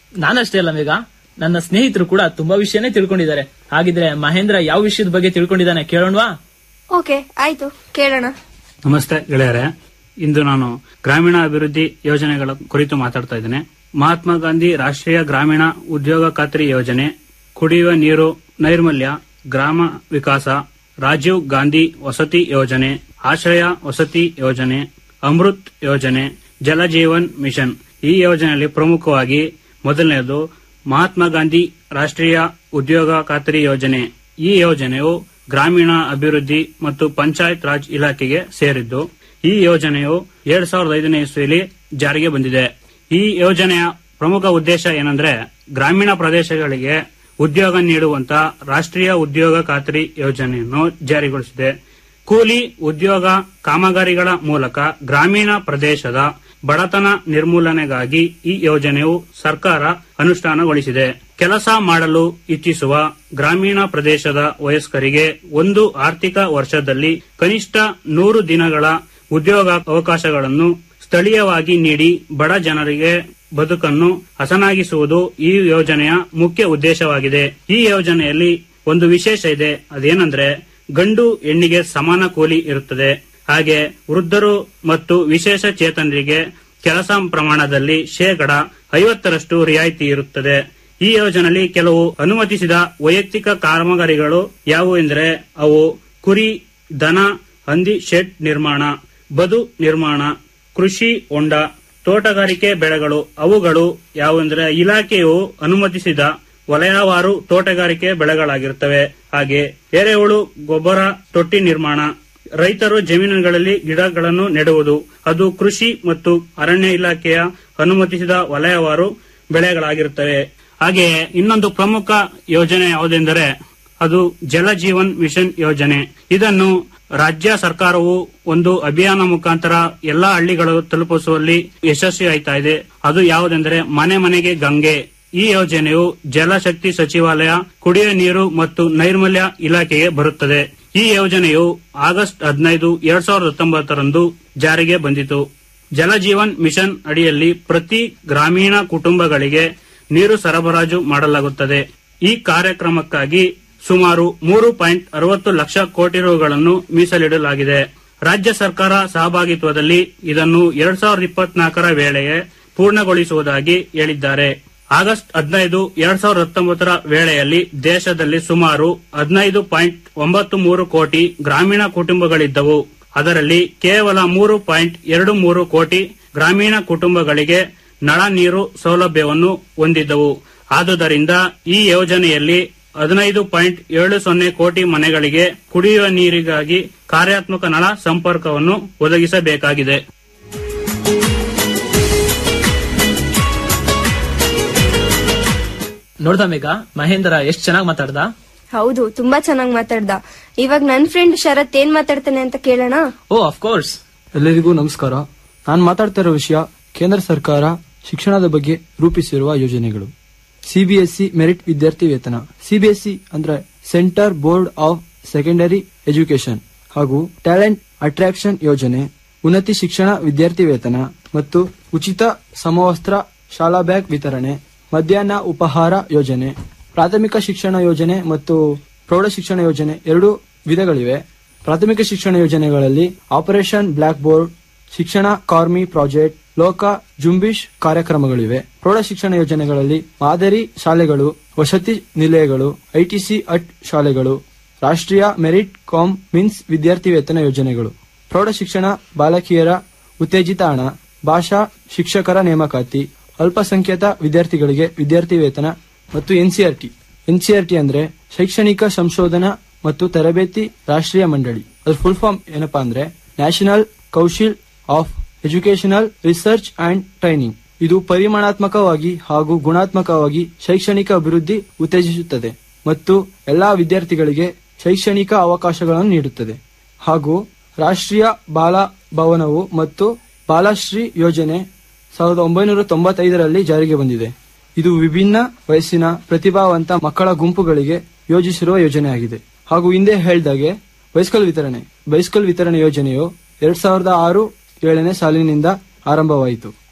ನಾನಷ್ಟೇ ಅಲ್ಲ ಮೇಘ ನನ್ನ ಸ್ನೇಹಿತರು ಕೂಡ ತುಂಬಾ ವಿಷಯನೇ ತಿಳ್ಕೊಂಡಿದ್ದಾರೆ ಹಾಗಿದ್ರೆ ಮಹೇಂದ್ರ ಯಾವ ವಿಷಯದ ಬಗ್ಗೆ ತಿಳ್ಕೊಂಡಿದ್ದಾನೆ ಕೇಳೋಣವಾ ಓಕೆ ಆಯ್ತು ಕೇಳೋಣ ನಮಸ್ತೆ ಗೆಳೆಯರೆ ಇಂದು ನಾನು ಗ್ರಾಮೀಣ ಅಭಿವೃದ್ಧಿ ಯೋಜನೆಗಳ ಕುರಿತು ಮಾತಾಡ್ತಾ ಇದ್ದೇನೆ ಮಹಾತ್ಮ ಗಾಂಧಿ ರಾಷ್ಟ್ರೀಯ ಗ್ರಾಮೀಣ ಉದ್ಯೋಗ ಖಾತ್ರಿ ಯೋಜನೆ ಕುಡಿಯುವ ನೀರು ನೈರ್ಮಲ್ಯ ಗ್ರಾಮ ವಿಕಾಸ ರಾಜೀವ್ ಗಾಂಧಿ ವಸತಿ ಯೋಜನೆ ಆಶ್ರಯ ವಸತಿ ಯೋಜನೆ ಅಮೃತ್ ಯೋಜನೆ ಜಲ ಜೀವನ್ ಮಿಷನ್ ಈ ಯೋಜನೆಯಲ್ಲಿ ಪ್ರಮುಖವಾಗಿ ಮೊದಲನೆಯದು ಮಹಾತ್ಮ ಗಾಂಧಿ ರಾಷ್ಟ್ರೀಯ ಉದ್ಯೋಗ ಖಾತ್ರಿ ಯೋಜನೆ ಈ ಯೋಜನೆಯು ಗ್ರಾಮೀಣ ಅಭಿವೃದ್ಧಿ ಮತ್ತು ಪಂಚಾಯತ್ ರಾಜ್ ಇಲಾಖೆಗೆ ಸೇರಿದ್ದು ಈ ಯೋಜನೆಯು ಎರಡ್ ಸಾವಿರದ ಐದನೇ ಇಸ್ವಿಯಲ್ಲಿ ಜಾರಿಗೆ ಬಂದಿದೆ ಈ ಯೋಜನೆಯ ಪ್ರಮುಖ ಉದ್ದೇಶ ಏನಂದ್ರೆ ಗ್ರಾಮೀಣ ಪ್ರದೇಶಗಳಿಗೆ ಉದ್ಯೋಗ ನೀಡುವಂತ ರಾಷ್ಟ್ರೀಯ ಉದ್ಯೋಗ ಖಾತ್ರಿ ಯೋಜನೆಯನ್ನು ಜಾರಿಗೊಳಿಸಿದೆ ಕೂಲಿ ಉದ್ಯೋಗ ಕಾಮಗಾರಿಗಳ ಮೂಲಕ ಗ್ರಾಮೀಣ ಪ್ರದೇಶದ ಬಡತನ ನಿರ್ಮೂಲನೆಗಾಗಿ ಈ ಯೋಜನೆಯು ಸರ್ಕಾರ ಅನುಷ್ಠಾನಗೊಳಿಸಿದೆ ಕೆಲಸ ಮಾಡಲು ಇಚ್ಛಿಸುವ ಗ್ರಾಮೀಣ ಪ್ರದೇಶದ ವಯಸ್ಕರಿಗೆ ಒಂದು ಆರ್ಥಿಕ ವರ್ಷದಲ್ಲಿ ಕನಿಷ್ಠ ನೂರು ದಿನಗಳ ಉದ್ಯೋಗ ಅವಕಾಶಗಳನ್ನು ಸ್ಥಳೀಯವಾಗಿ ನೀಡಿ ಬಡ ಜನರಿಗೆ ಬದುಕನ್ನು ಹಸನಾಗಿಸುವುದು ಈ ಯೋಜನೆಯ ಮುಖ್ಯ ಉದ್ದೇಶವಾಗಿದೆ ಈ ಯೋಜನೆಯಲ್ಲಿ ಒಂದು ವಿಶೇಷ ಇದೆ ಅದೇನೆಂದ್ರೆ ಗಂಡು ಹೆಣ್ಣಿಗೆ ಸಮಾನ ಕೂಲಿ ಇರುತ್ತದೆ ಹಾಗೆ ವೃದ್ಧರು ಮತ್ತು ವಿಶೇಷ ಚೇತನರಿಗೆ ಕೆಲಸ ಪ್ರಮಾಣದಲ್ಲಿ ಶೇಕಡ ಐವತ್ತರಷ್ಟು ರಿಯಾಯಿತಿ ಇರುತ್ತದೆ ಈ ಯೋಜನೆಯಲ್ಲಿ ಕೆಲವು ಅನುಮತಿಸಿದ ವೈಯಕ್ತಿಕ ಕಾಮಗಾರಿಗಳು ಯಾವುವು ಎಂದರೆ ಅವು ಕುರಿ ದನ ಹಂದಿ ಶೆಡ್ ನಿರ್ಮಾಣ ಬದು ನಿರ್ಮಾಣ ಕೃಷಿ ಹೊಂಡ ತೋಟಗಾರಿಕೆ ಬೆಳೆಗಳು ಅವುಗಳು ಯಾವುವೆಂದರೆ ಇಲಾಖೆಯು ಅನುಮತಿಸಿದ ವಲಯವಾರು ತೋಟಗಾರಿಕೆ ಬೆಳೆಗಳಾಗಿರುತ್ತವೆ ಹಾಗೆ ಎರೆಹುಳು ಗೊಬ್ಬರ ತೊಟ್ಟಿ ನಿರ್ಮಾಣ ರೈತರು ಜಮೀನುಗಳಲ್ಲಿ ಗಿಡಗಳನ್ನು ನೆಡುವುದು ಅದು ಕೃಷಿ ಮತ್ತು ಅರಣ್ಯ ಇಲಾಖೆಯ ಅನುಮತಿಸಿದ ವಲಯವಾರು ಬೆಳೆಗಳಾಗಿರುತ್ತವೆ ಹಾಗೆಯೇ ಇನ್ನೊಂದು ಪ್ರಮುಖ ಯೋಜನೆ ಯಾವುದೆಂದರೆ ಅದು ಜಲ ಜೀವನ್ ಮಿಷನ್ ಯೋಜನೆ ಇದನ್ನು ರಾಜ್ಯ ಸರ್ಕಾರವು ಒಂದು ಅಭಿಯಾನ ಮುಖಾಂತರ ಎಲ್ಲಾ ಹಳ್ಳಿಗಳು ತಲುಪಿಸುವಲ್ಲಿ ಯಶಸ್ವಿ ಆಯ್ತಾ ಇದೆ ಅದು ಯಾವುದೆಂದರೆ ಮನೆ ಮನೆಗೆ ಗಂಗೆ ಈ ಯೋಜನೆಯು ಜಲಶಕ್ತಿ ಸಚಿವಾಲಯ ಕುಡಿಯುವ ನೀರು ಮತ್ತು ನೈರ್ಮಲ್ಯ ಇಲಾಖೆಗೆ ಬರುತ್ತದೆ ಈ ಯೋಜನೆಯು ಆಗಸ್ಟ್ ಹದಿನೈದು ಎರಡ್ ಸಾವಿರದ ಹತ್ತೊಂಬತ್ತರಂದು ಜಾರಿಗೆ ಬಂದಿತು ಜಲ ಜೀವನ್ ಮಿಷನ್ ಅಡಿಯಲ್ಲಿ ಪ್ರತಿ ಗ್ರಾಮೀಣ ಕುಟುಂಬಗಳಿಗೆ ನೀರು ಸರಬರಾಜು ಮಾಡಲಾಗುತ್ತದೆ ಈ ಕಾರ್ಯಕ್ರಮಕ್ಕಾಗಿ ಸುಮಾರು ಮೂರು ಪಾಯಿಂಟ್ ಅರವತ್ತು ಲಕ್ಷ ಕೋಟಿ ರುಗಳನ್ನು ಮೀಸಲಿಡಲಾಗಿದೆ ರಾಜ್ಯ ಸರ್ಕಾರ ಸಹಭಾಗಿತ್ವದಲ್ಲಿ ಇದನ್ನು ಎರಡ್ ಸಾವಿರದ ಇಪ್ಪತ್ನಾಲ್ಕರ ವೇಳೆಗೆ ಪೂರ್ಣಗೊಳಿಸುವುದಾಗಿ ಹೇಳಿದ್ದಾರೆ ಆಗಸ್ಟ್ ಹದಿನೈದು ಎರಡ್ ಸಾವಿರದ ಹತ್ತೊಂಬತ್ತರ ವೇಳೆಯಲ್ಲಿ ದೇಶದಲ್ಲಿ ಸುಮಾರು ಹದಿನೈದು ಪಾಯಿಂಟ್ ಒಂಬತ್ತು ಮೂರು ಕೋಟಿ ಗ್ರಾಮೀಣ ಕುಟುಂಬಗಳಿದ್ದವು ಅದರಲ್ಲಿ ಕೇವಲ ಮೂರು ಪಾಯಿಂಟ್ ಎರಡು ಮೂರು ಕೋಟಿ ಗ್ರಾಮೀಣ ಕುಟುಂಬಗಳಿಗೆ ನಳ ನೀರು ಸೌಲಭ್ಯವನ್ನು ಹೊಂದಿದ್ದವು ಆದುದರಿಂದ ಈ ಯೋಜನೆಯಲ್ಲಿ ಹದಿನೈದು ಪಾಯಿಂಟ್ ಏಳು ಸೊನ್ನೆ ಕೋಟಿ ಮನೆಗಳಿಗೆ ಕುಡಿಯುವ ನೀರಿಗಾಗಿ ಕಾರ್ಯಾತ್ಮಕ ನಳ ಸಂಪರ್ಕವನ್ನು ಒದಗಿಸಬೇಕಾಗಿದೆ ನೋಡ್ದ ಮೇಘ ಮಹೇಂದ್ರ ಎಷ್ಟ್ ಚೆನ್ನಾಗಿ ಮಾತಾಡ್ದ ಹೌದು ತುಂಬಾ ಚೆನ್ನಾಗಿ ಮಾತಾಡ್ದ ಇವಾಗ ನನ್ ಫ್ರೆಂಡ್ ಶರತ್ ಏನ್ ಮಾತಾಡ್ತಾನೆ ಅಂತ ಕೇಳೋಣ ಓ ಅಫ್ಕೋರ್ಸ್ ಎಲ್ಲರಿಗೂ ನಮಸ್ಕಾರ ನಾನು ಮಾತಾಡ್ತಾ ಇರೋ ವಿಷಯ ಕೇಂದ್ರ ಸರ್ಕಾರ ಶಿಕ್ಷಣದ ಬಗ್ಗೆ ರೂಪಿಸಿರುವ ಯೋಜನೆಗಳು ಸಿಬಿಎಸ್ಇ ಮೆರಿಟ್ ವಿದ್ಯಾರ್ಥಿ ವೇತನ ಸಿಬಿಎಸ್ಇ ಅಂದ್ರೆ centre board of secondary education ಹಾಗೂ ಟ್ಯಾಲೆಂಟ್ ಅಟ್ರಾಕ್ಷನ್ ಯೋಜನೆ ಉನ್ನತಿ ಶಿಕ್ಷಣ ವಿದ್ಯಾರ್ಥಿ ವೇತನ ಮತ್ತು ಉಚಿತ ಸಮವಸ್ತ್ರ ಶಾಲಾ ಬ್ಯಾಗ್ ವಿತರಣೆ ಮಧ್ಯಾಹ್ನ ಉಪಹಾರ ಯೋಜನೆ ಪ್ರಾಥಮಿಕ ಶಿಕ್ಷಣ ಯೋಜನೆ ಮತ್ತು ಪ್ರೌಢ ಶಿಕ್ಷಣ ಯೋಜನೆ ಎರಡು ವಿಧಗಳಿವೆ ಪ್ರಾಥಮಿಕ ಶಿಕ್ಷಣ ಯೋಜನೆಗಳಲ್ಲಿ ಆಪರೇಷನ್ ಬ್ಲಾಕ್ ಬೋರ್ಡ್ ಶಿಕ್ಷಣ ಕಾರ್ಮಿ ಪ್ರಾಜೆಕ್ಟ್ ಲೋಕ ಜುಂಬಿಶ್ ಕಾರ್ಯಕ್ರಮಗಳಿವೆ ಪ್ರೌಢ ಶಿಕ್ಷಣ ಯೋಜನೆಗಳಲ್ಲಿ ಮಾದರಿ ಶಾಲೆಗಳು ವಸತಿ ನಿಲಯಗಳು ಐಟಿಸಿ ಅಟ್ ಶಾಲೆಗಳು ರಾಷ್ಟ್ರೀಯ ಮೆರಿಟ್ ಕಾಮ್ ಮಿನ್ಸ್ ವಿದ್ಯಾರ್ಥಿ ವೇತನ ಯೋಜನೆಗಳು ಪ್ರೌಢ ಶಿಕ್ಷಣ ಬಾಲಕಿಯರ ಉತ್ತೇಜಿತ ಹಣ ಭಾಷಾ ಶಿಕ್ಷಕರ ನೇಮಕಾತಿ ಅಲ್ಪಸಂಖ್ಯಾತ ವಿದ್ಯಾರ್ಥಿಗಳಿಗೆ ವಿದ್ಯಾರ್ಥಿ ವೇತನ ಮತ್ತು ಎನ್ಸಿಆರ್ಟಿ ಎನ್ಸಿಆರ್ಟಿ ಅಂದ್ರೆ ಶೈಕ್ಷಣಿಕ ಸಂಶೋಧನಾ ಮತ್ತು ತರಬೇತಿ ರಾಷ್ಟ್ರೀಯ ಮಂಡಳಿ ಅದ್ರ ಫುಲ್ ಫಾರ್ಮ್ ಏನಪ್ಪಾ ಅಂದ್ರೆ ನ್ಯಾಷನಲ್ ಕೌಶಿಲ್ of educational research and training ಇದು ಪರಿಮಾಣಾತ್ಮಕವಾಗಿ ಹಾಗೂ ಗುಣಾತ್ಮಕವಾಗಿ ಶೈಕ್ಷಣಿಕ ಅಭಿವೃದ್ಧಿ ಉತ್ತೇಜಿಸುತ್ತದೆ ಮತ್ತು ಎಲ್ಲಾ ವಿದ್ಯಾರ್ಥಿಗಳಿಗೆ ಶೈಕ್ಷಣಿಕ ಅವಕಾಶಗಳನ್ನು ನೀಡುತ್ತದೆ ಹಾಗೂ ರಾಷ್ಟ್ರೀಯ ಬಾಲ ಭವನವು ಮತ್ತು ಬಾಲಶ್ರೀ ಯೋಜನೆ ಸಾವಿರದ ಒಂಬೈನೂರ ತೊಂಬತ್ತೈದರಲ್ಲಿ ಜಾರಿಗೆ ಬಂದಿದೆ ಇದು ವಿಭಿನ್ನ ವಯಸ್ಸಿನ ಪ್ರತಿಭಾವಂತ ಮಕ್ಕಳ ಗುಂಪುಗಳಿಗೆ ಯೋಜಿಸಿರುವ ಯೋಜನೆಯಾಗಿದೆ ಹಾಗೂ ಹಿಂದೆ ಹೇಳ್ದಾಗೆ ಬೈಸ್ಕಲ್ ವಿತರಣೆ ಬೈಸ್ಕಲ್ ವಿತರಣೆ ಯೋಜನೆಯು ಎರಡ್ ಸಾವಿರದ ಆರು ಏಳನೇ ಸಾಲಿನಿಂದ ಆರಂಭವಾಯಿತು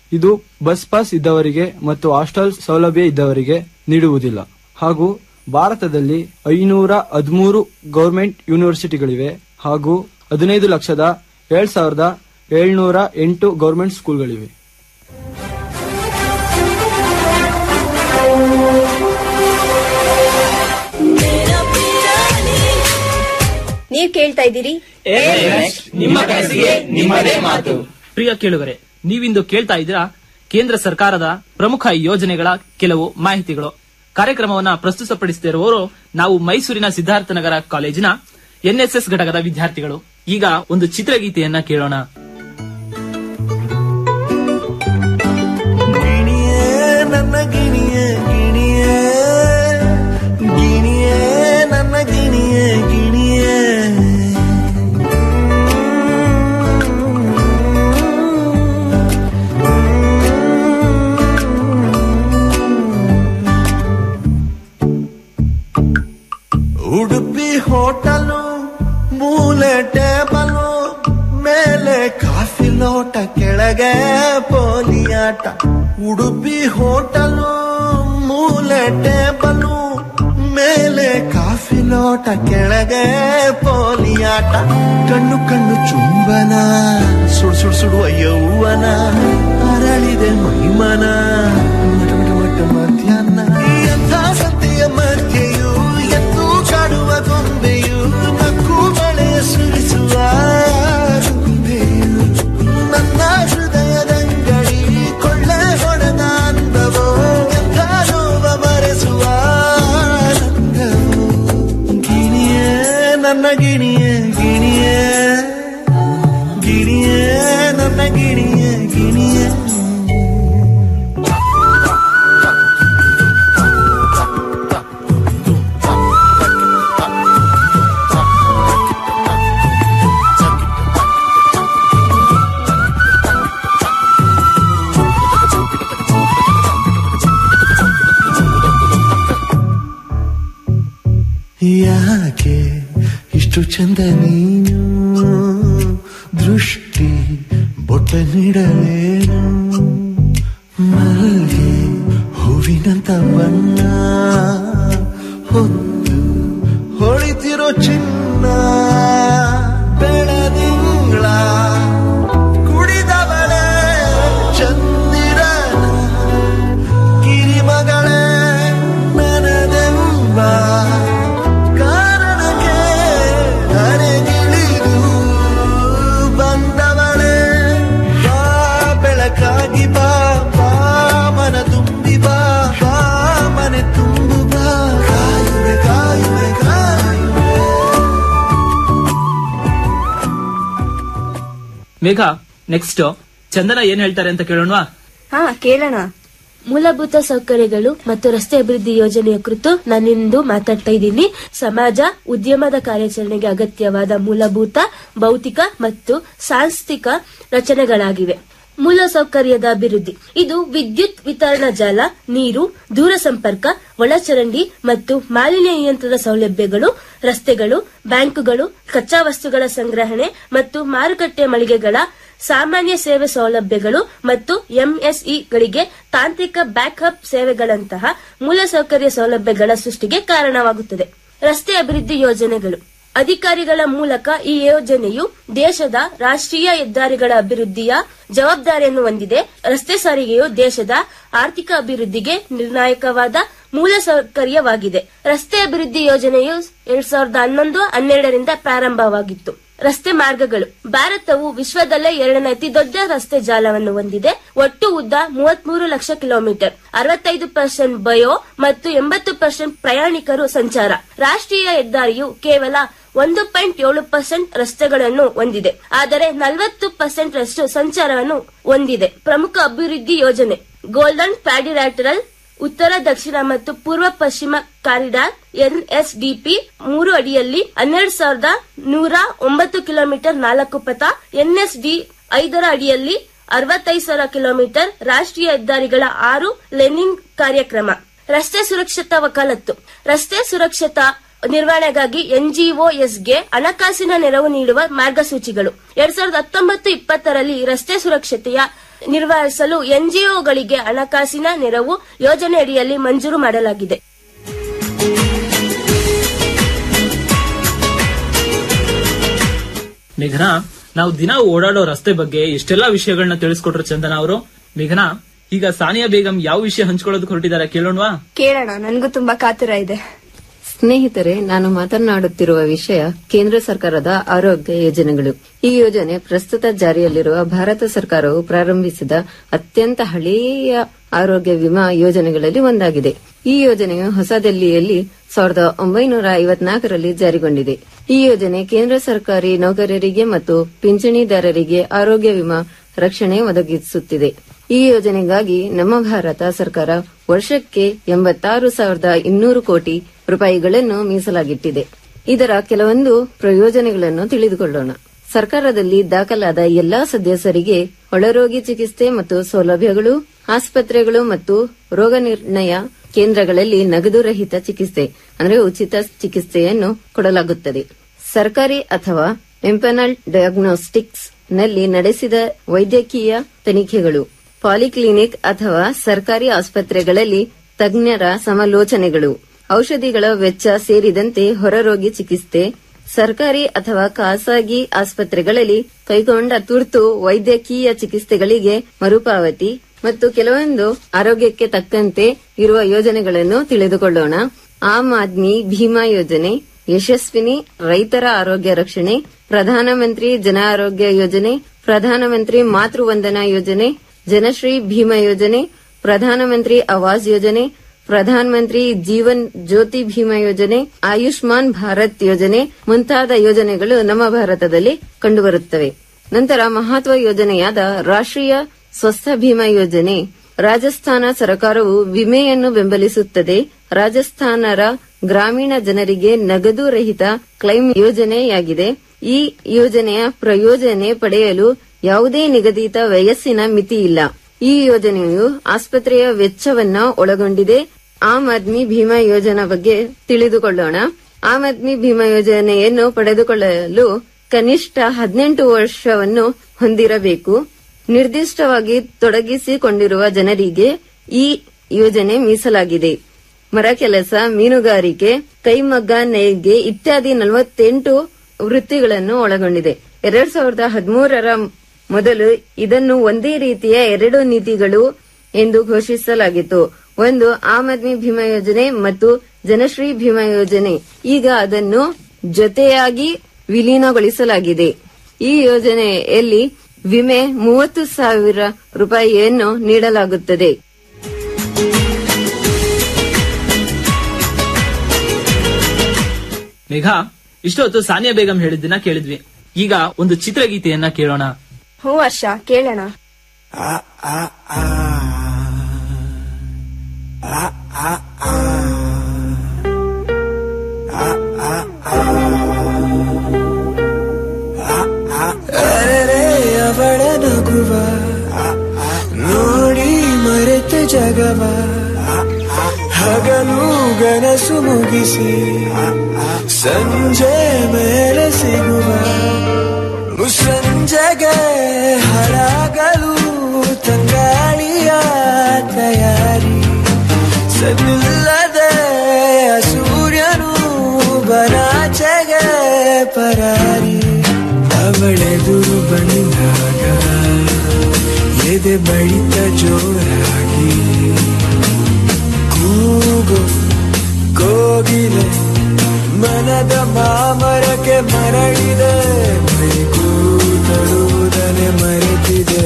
ಇದು ಬಸ್ ಪಾಸ್ ಇದ್ದವರಿಗೆ ಮತ್ತು ಹಾಸ್ಟೆಲ್ ಸೌಲಭ್ಯ ಇದ್ದವರಿಗೆ ನೀಡುವುದಿಲ್ಲ ಹಾಗೂ ಭಾರತದಲ್ಲಿ ಐನೂರ ಹದಿಮೂರು ಗೌರ್ಮೆಂಟ್ ಯೂನಿವರ್ಸಿಟಿಗಳಿವೆ ಹಾಗೂ ಹದಿನೈದು ಲಕ್ಷದ ಏಳ್ ಸಾವಿರದ ಏಳ್ನೂರ ಎಂಟು ಗೌರ್ಮೆಂಟ್ ಸ್ಕೂಲ್ಗಳಿವೆ ನೀವ್ ಕೇಳ್ತಾ ಇದ್ದೀರಿ ನಿಮ್ಮ ಕನಸಿಗೆ ನಿಮ್ಮದೇ ಮಾತು ಪ್ರಿಯ ಕೇಳುಗರೆ ನೀವಿಂದು ಕೇಳ್ತಾ ಇದ್ದೀರಾ ಕೇಂದ್ರ ಸರ್ಕಾರದ ಪ್ರಮುಖ ಯೋಜನೆಗಳ ಕೆಲವು ಮಾಹಿತಿಗಳು ಕಾರ್ಯಕ್ರಮವನ್ನ ಪ್ರಸ್ತುತಪಡಿಸುತ್ತಿರುವವರು ನಾವು ಮೈಸೂರಿನ ಸಿದ್ಧಾರ್ಥನಗರ ಕಾಲೇಜಿನ ಎನ್ಎಸ್ಎಸ್ ಘಟಕದ ವಿದ್ಯಾರ್ಥಿಗಳು ಈಗ ಒಂದು ಚಿತ್ರಗೀತೆಯನ್ನ ಕೇಳೋಣ ಗಿಣಿಯೇ ನನ್ನ ಗಿಣಿಯೇ ಗಿಣಿಯೇ ಗಿಣಿಯೇ ನನ್ನ ಗಿಣಿಯೇ ಗಿಣಿಯೇ ಉಡುಪಿ ಹೋಟಲು ಮೂಲೆ ಟೇಬಲು ಮೇಲೆ ಕಾಫಿ ಲೋಟ ಕೆಳಗೆ ಪೋಲಿಯಾಟ ಉಡುಪಿ ಹೋಟಲು ಮೂಲೆ ಟೇಬಲು ಮೇಲೆ ಕಾಫಿ ಲೋಟ ಕೆಳಗೆ ಪೋಲಿಯಾಟ ಕಣ್ಣು ಕಣ್ಣು ಚುಂಬನ ಸುಡ್ ಸುಡ್ ಸುಡುವ ಯೌವನ ಅರಳಿದೆ ಮೈಮನ ಮಟ ಮಟ ಮಟ ಮಧ್ಯಾಹ್ನ ಎಂಥ ಸತ್ಯ ಮಧ್ಯೆಯು ಎದ್ದು ಕಾಡುವ ಗೊಂಬೆಯು ನಕ್ಕು ಮಳೆ ಸುರಿಸುವ ಗೊಂಬೆಯು ನನ್ನ ಹೃದಯದಂಗಡಿ ಕೊಳ್ಳೆ ಹೊಡೆದ ಅಂದವೋ ಎಂಥ ನೋವ ಮರೆಸುವ ಆನಂದವೋ ಗಿಣಿಯೇ ನನ್ನ ಗಿಣಿಯೇ ಗಿಣಿಯೇ ಗಿಣಿಯೇ ನನ್ನ ಗಿಣಿಯೇ ಗಿಣಿಯೇ ಯಾಕೆ ಇಷ್ಟು ಚಂದ ನೀನು ದೃಷ್ಟಿ ಬೊಟ್ಟ ನೀಡಲೇನು ಮಲ್ಗೆ ಹೂವಿನಂತ ಬಣ್ಣ ಹೊತ್ತು ಹೊಳಿತಿರೋ ಚಿನ್ನ ಬೆಳದಿಂಗಳ ಕುಡಿದವಳೆ ಚಂದಿರನ ಕಿರಿಮಗಳೇ ನನದೆಂಬ ಕಾರಣಕ್ಕೆ ಹಣಗಿಳಿದು ಬಂದವಳೆ ಬಾ ಬೆಳಕಾಗಿ ಬಾ ಬಾ ಮನ ತುಂಬಿ ಬಾ ಬಾ ಮನೆ ತುಂಬು ಬಾ ಕಾಯುವೆ ಕಾಯುವೆ ಕಾಯುವೆ ಮೇಘ ನೆಕ್ಸ್ಟ್ ಚಂದನ ಏನ್ ಹೇಳ್ತಾರೆ ಅಂತ ಕೇಳೋಣವಾ ಹಾ ಕೇಳೋಣ ಮೂಲಭೂತ ಸೌಕರ್ಯಗಳು ಮತ್ತು ರಸ್ತೆ ಅಭಿವೃದ್ಧಿ ಯೋಜನೆಯ ಕುರಿತು ನಾನಿಂದು ಮಾತಾಡ್ತಾ ಇದ್ದೀನಿ ಸಮಾಜ ಉದ್ಯಮದ ಕಾರ್ಯಾಚರಣೆಗೆ ಅಗತ್ಯವಾದ ಮೂಲಭೂತ ಭೌತಿಕ ಮತ್ತು ಸಾಂಸ್ಥಿಕ ರಚನೆಗಳಾಗಿವೆ ಮೂಲ ಸೌಕರ್ಯದ ಅಭಿವೃದ್ಧಿ ಇದು ವಿದ್ಯುತ್ ವಿತರಣಾ ಜಾಲ ನೀರು ದೂರ ಸಂಪರ್ಕ ಒಳಚರಂಡಿ ಮತ್ತು ಮಾಲಿನ್ಯ ನಿಯಂತ್ರಣ ಸೌಲಭ್ಯಗಳು ರಸ್ತೆಗಳು ಬ್ಯಾಂಕುಗಳು ಕಚ್ಚಾ ವಸ್ತುಗಳ ಸಂಗ್ರಹಣೆ ಮತ್ತು ಮಾರುಕಟ್ಟೆ ಮಳಿಗೆಗಳ ಸಾಮಾನ್ಯ ಸೇವೆ ಸೌಲಭ್ಯಗಳು ಮತ್ತು ಎಂಎಸ್ಇಗಳಿಗೆ ತಾಂತ್ರಿಕ ಬ್ಯಾಕ್ಅಪ್ ಸೇವೆಗಳಂತಹ ಮೂಲಸೌಕರ್ಯ ಸೌಲಭ್ಯಗಳ ಸೃಷ್ಟಿಗೆ ಕಾರಣವಾಗುತ್ತದೆ ರಸ್ತೆ ಅಭಿವೃದ್ಧಿ ಯೋಜನೆಗಳು ಅಧಿಕಾರಿಗಳ ಮೂಲಕ ಈ ಯೋಜನೆಯು ದೇಶದ ರಾಷ್ಟ್ರೀಯ ಹೆದ್ದಾರಿಗಳ ಅಭಿವೃದ್ಧಿಯ ಜವಾಬ್ದಾರಿಯನ್ನು ಹೊಂದಿದೆ ರಸ್ತೆ ಸಾರಿಗೆಯು ದೇಶದ ಆರ್ಥಿಕ ಅಭಿವೃದ್ಧಿಗೆ ನಿರ್ಣಾಯಕವಾದ ಮೂಲಸೌಕರ್ಯವಾಗಿದೆ ರಸ್ತೆ ಅಭಿವೃದ್ಧಿ ಯೋಜನೆಯು ಎರಡ್ ಸಾವಿರದ ಹನ್ನೊಂದು ಹನ್ನೆರಡರಿಂದ ಪ್ರಾರಂಭವಾಗಿತ್ತು ರಸ್ತೆ ಮಾರ್ಗಗಳು ಭಾರತವು ವಿಶ್ವದಲ್ಲೇ ಎರಡನೇ ಅತಿ ದೊಡ್ಡ ರಸ್ತೆ ಜಾಲವನ್ನು ಹೊಂದಿದೆ ಒಟ್ಟು ಉದ್ದ ಮೂವತ್ಮೂರು ಲಕ್ಷ ಕಿಲೋಮೀಟರ್ ಅರವತ್ತೈದು ಪರ್ಸೆಂಟ್ ಬಯೋ ಮತ್ತು ಎಂಬತ್ತು ಪರ್ಸೆಂಟ್ ಪ್ರಯಾಣಿಕರು ಸಂಚಾರ ರಾಷ್ಟ್ರೀಯ ಹೆದ್ದಾರಿಯು ಕೇವಲ ಒಂದು ಪಾಯಿಂಟ್ ಏಳು ಪರ್ಸೆಂಟ್ ರಸ್ತೆಗಳನ್ನು ಹೊಂದಿದೆ ಆದರೆ ನಲವತ್ತು ಪರ್ಸೆಂಟ್ ರಷ್ಟು ಸಂಚಾರವನ್ನು ಹೊಂದಿದೆ ಪ್ರಮುಖ ಅಭಿವೃದ್ಧಿ ಯೋಜನೆ ಗೋಲ್ಡನ್ ಕ್ವಾಡಿಲ್ಯಾಟರಲ್ ಉತ್ತರ ದಕ್ಷಿಣ ಮತ್ತು ಪೂರ್ವ ಪಶ್ಚಿಮ ಕಾರಿಡಾರ್ ಎನ್ಎಸ್ಡಿಪಿ ಮೂರು ಅಡಿಯಲ್ಲಿ ಹನ್ನೆರಡು ಸಾವಿರದ ನೂರ ಒಂಬತ್ತು ಕಿಲೋಮೀಟರ್ ನಾಲ್ಕು ಪಥ ಎನ್ಎಸ್ಡಿ ಐದರ ಅಡಿಯಲ್ಲಿ ಅರವತ್ತೈದು ಸಾವಿರ ಕಿಲೋಮೀಟರ್ ರಾಷ್ಟ್ರೀಯ ಹೆದ್ದಾರಿಗಳ ಆರು ಲೆನಿಂಗ್ ಕಾರ್ಯಕ್ರಮ ರಸ್ತೆ ಸುರಕ್ಷತಾ ವಕಾಲತ್ತು ರಸ್ತೆ ಸುರಕ್ಷತಾ ನಿರ್ವಹಣೆಗಾಗಿ ಎನ್ಜಿಒಎಸ್ಗೆ ಹಣಕಾಸಿನ ನೆರವು ನೀಡುವ ಮಾರ್ಗಸೂಚಿಗಳು ಎರಡ್ ಸಾವಿರದ ಹತ್ತೊಂಬತ್ತು ಇಪ್ಪತ್ತರಲ್ಲಿ ರಸ್ತೆ ಸುರಕ್ಷತೆಯ ನಿರ್ವಹಿಸಲು ಎನ್ಜಿಒಗಳಿಗೆ ಹಣಕಾಸಿನ ನೆರವು ಯೋಜನೆ ಅಡಿಯಲ್ಲಿ ಮಂಜೂರು ಮಾಡಲಾಗಿದೆ ಮೇಘನಾ ನಾವು ದಿನ ಓಡಾಡೋ ರಸ್ತೆ ಬಗ್ಗೆ ಎಷ್ಟೆಲ್ಲಾ ವಿಷಯಗಳನ್ನ ತಿಳಿಸ್ಕೊಟ್ರು ಚಂದನ ಅವರು ಮೇಘನಾ ಈಗ ಸಾನಿಯಾ ಬೇಗಂ ಯಾವ ವಿಷಯ ಹಂಚ್ಕೊಳ್ಳೋದಕ್ಕೆ ಹೊರಟಿದ್ದಾರೆ ಕೇಳೋಣವಾ ಕೇಳೋಣ ನನ್ಗೂ ತುಂಬಾ ಕಾತುರ ಇದೆ ಸ್ನೇಹಿತರೆ ನಾನು ಮಾತನಾಡುತ್ತಿರುವ ವಿಷಯ ಕೇಂದ್ರ ಸರ್ಕಾರದ ಆರೋಗ್ಯ ಯೋಜನೆಗಳು ಈ ಯೋಜನೆ ಪ್ರಸ್ತುತ ಜಾರಿಯಲ್ಲಿರುವ ಭಾರತ ಸರ್ಕಾರವು ಪ್ರಾರಂಭಿಸಿದ ಅತ್ಯಂತ ಹಳೆಯ ಆರೋಗ್ಯ ವಿಮಾ ಯೋಜನೆಗಳಲ್ಲಿ ಒಂದಾಗಿದೆ ಈ ಯೋಜನೆಯು ಹೊಸದಿಲ್ಲಿಯಲ್ಲಿ ಸಾವಿರದ ಒಂಬೈನೂರ ಐವತ್ನಾಲ್ಕರಲ್ಲಿ ಜಾರಿಗೊಂಡಿದೆ ಈ ಯೋಜನೆ ಕೇಂದ್ರ ಸರ್ಕಾರಿ ನೌಕರರಿಗೆ ಮತ್ತು ಪಿಂಚಣಿದಾರರಿಗೆ ಆರೋಗ್ಯ ವಿಮಾ ರಕ್ಷಣೆ ಒದಗಿಸುತ್ತಿದೆ ಈ ಯೋಜನೆಗಾಗಿ ನಮ್ಮ ಭಾರತ ಸರ್ಕಾರ ವರ್ಷಕ್ಕೆ ಎಂಬತ್ತಾರು ಸಾವಿರದ ಇನ್ನೂರು ಕೋಟಿ ರೂಪಾಯಿಗಳನ್ನು ಮೀಸಲಾಗಿಟ್ಟಿದೆ ಇದರ ಕೆಲವೊಂದು ಪ್ರಯೋಜನಗಳನ್ನು ತಿಳಿದುಕೊಳ್ಳೋಣ ಸರ್ಕಾರದಲ್ಲಿ ದಾಖಲಾದ ಎಲ್ಲಾ ಸದಸ್ಯರಿಗೆ ಒಳರೋಗಿ ಚಿಕಿತ್ಸೆ ಮತ್ತು ಸೌಲಭ್ಯಗಳು ಆಸ್ಪತ್ರೆಗಳು ಮತ್ತು ರೋಗ ನಿರ್ಣಯ ಕೇಂದ್ರಗಳಲ್ಲಿ ನಗದು ರಹಿತ ಚಿಕಿತ್ಸೆ ಅಂದರೆ ಉಚಿತ ಚಿಕಿತ್ಸೆಯನ್ನು ಕೊಡಲಾಗುತ್ತದೆ ಸರ್ಕಾರಿ ಅಥವಾ ಎಂಪನಲ್ ಡಯಾಗ್ನೋಸ್ಟಿಕ್ಸ್ ನಲ್ಲಿ ನಡೆಸಿದ ವೈದ್ಯಕೀಯ ತನಿಖೆಗಳು ಪಾಲಿಕ್ಲಿನಿಕ್ ಅಥವಾ ಸರ್ಕಾರಿ ಆಸ್ಪತ್ರೆಗಳಲ್ಲಿ ತಜ್ಞರ ಸಮಾಲೋಚನೆಗಳು ಔಷಧಿಗಳ ವೆಚ್ಚ ಸೇರಿದಂತೆ ಹೊರರೋಗಿ ಚಿಕಿತ್ಸೆ ಸರ್ಕಾರಿ ಅಥವಾ ಖಾಸಗಿ ಆಸ್ಪತ್ರೆಗಳಲ್ಲಿ ಕೈಗೊಂಡ ತುರ್ತು ವೈದ್ಯಕೀಯ ಚಿಕಿತ್ಸೆಗಳಿಗೆ ಮರುಪಾವತಿ ಮತ್ತು ಕೆಲವೊಂದು ಆರೋಗ್ಯಕ್ಕೆ ತಕ್ಕಂತೆ ಇರುವ ಯೋಜನೆಗಳನ್ನು ತಿಳಿದುಕೊಳ್ಳೋಣ ಆಮ್ ಆದ್ಮಿ ಭೀಮಾ ಯೋಜನೆ ಯಶಸ್ವಿನಿ ರೈತರ ಆರೋಗ್ಯ ರಕ್ಷಣೆ ಪ್ರಧಾನಮಂತ್ರಿ ಜನ ಆರೋಗ್ಯ ಯೋಜನೆ ಪ್ರಧಾನಮಂತ್ರಿ ಮಾತೃ ವಂದನಾ ಯೋಜನೆ ಜನಶ್ರೀ ಭೀಮಾ ಯೋಜನೆ ಪ್ರಧಾನಮಂತ್ರಿ ಆವಾಸ್ ಯೋಜನೆ ಪ್ರಧಾನಮಂತ್ರಿ ಜೀವನ್ ಜ್ಯೋತಿ ಭೀಮಾ ಯೋಜನೆ ಆಯುಷ್ಮಾನ್ ಭಾರತ್ ಯೋಜನೆ ಮುಂತಾದ ಯೋಜನೆಗಳು ನಮ್ಮ ಭಾರತದಲ್ಲಿ ಕಂಡುಬರುತ್ತವೆ ನಂತರ ಮಹತ್ವ ಯೋಜನೆಯಾದ ರಾಷ್ಟ್ರೀಯ ಸ್ವಸ್ಥ ಭೀಮಾ ಯೋಜನೆ ರಾಜಸ್ಥಾನ ಸರ್ಕಾರವು ವಿಮೆಯನ್ನು ಬೆಂಬಲಿಸುತ್ತದೆ ರಾಜಸ್ಥಾನರ ಗ್ರಾಮೀಣ ಜನರಿಗೆ ನಗದು ರಹಿತ ಕ್ಲೈಮ್ ಯೋಜನೆಯಾಗಿದೆ ಈ ಯೋಜನೆಯ ಪ್ರಯೋಜನೆ ಪಡೆಯಲು ಯಾವುದೇ ನಿಗದಿತ ವಯಸ್ಸಿನ ಮಿತಿ ಇಲ್ಲ ಈ ಯೋಜನೆಯು ಆಸ್ಪತ್ರೆಯ ವೆಚ್ಚವನ್ನ ಒಳಗೊಂಡಿದೆ ಆಮ್ ಆದ್ಮಿ ಭೀಮಾ ಯೋಜನಾ ಬಗ್ಗೆ ತಿಳಿದುಕೊಳ್ಳೋಣ ಆಮ್ ಆದ್ಮಿ ಭೀಮಾ ಯೋಜನೆಯನ್ನು ಪಡೆದುಕೊಳ್ಳಲು ಕನಿಷ್ಠ ಹದಿನೆಂಟು ವರ್ಷವನ್ನು ಹೊಂದಿರಬೇಕು ನಿರ್ದಿಷ್ಟವಾಗಿ ತೊಡಗಿಸಿಕೊಂಡಿರುವ ಜನರಿಗೆ ಈ ಯೋಜನೆ ಮೀಸಲಾಗಿದೆ ಮರಕೆಲಸ ಮೀನುಗಾರಿಕೆ ಕೈಮಗ್ಗ ನೇಯ್ಗೆ ಇತ್ಯಾದಿ ನಲವತ್ತೆಂಟು ವೃತ್ತಿಗಳನ್ನು ಒಳಗೊಂಡಿದೆ ಎರಡ್ ಸಾವಿರದ ಹದಿಮೂರರ ಮೊದಲು ಇದನ್ನು ಒಂದೇ ರೀತಿಯ ಎರಡು ನೀತಿಗಳು ಎಂದು ಘೋಷಿಸಲಾಗಿತ್ತು ಒಂದು ಆಮ್ ಆದ್ಮಿ ಭೀಮಾ ಯೋಜನೆ ಮತ್ತು ಜನಶ್ರೀ ಭೀಮಾ ಯೋಜನೆ ಈಗ ಅದನ್ನು ಜೊತೆಯಾಗಿ ವಿಲೀನಗೊಳಿಸಲಾಗಿದೆ ಈ ಯೋಜನೆಯಲ್ಲಿ ವಿಮೆ ಮೂವತ್ತು ಸಾವಿರ ರೂಪಾಯಿಯನ್ನು ನೀಡಲಾಗುತ್ತದೆ ಮೇಘ ಇಷ್ಟೊತ್ತು ಸಾನಿಯಾ ಬೇಗಂ ಹೇಳಿದ್ದನ್ನ ಕೇಳಿದ್ವಿ ಈಗ ಒಂದು ಚಿತ್ರಗೀತೆಯನ್ನ ಕೇಳೋಣ ಹ್ಞೂ ವರ್ಷ ಕೇಳೋಣ ಅರೆರೆ ಅವಳ ನಗುವ ನೋಡಿ ಮರೆತ ಜಗವ ಹಗಲು ಗನಸು ಮುಗಿಸಿ ಸಂಜೆ ಮೇಲೆ ಸಿಗುವ ಮುಸ್ಸಂಜೆಗೆ ಹರಾಗಲು ತಂಗಾಳಿಯ ತಯಾರಿ ಸನ್ನಿಲ್ಲದೆ ಸೂರ್ಯನು ಬನಾಚೆಗೆ ಪರಾರಿ ಅವಳೆದುರು ಬಂದಾಗ ಎದೆ ಬಡಿತ ಜೋರಾಗಿ ಕೂಗು ಕೋಗಿಲೆ ಮನದ ಮಾಮರಕ್ಕೆ ಮರಳಿದೆ ಮೈ ಕೂತಡುವುದನೆ ಮರೆತಿದೆ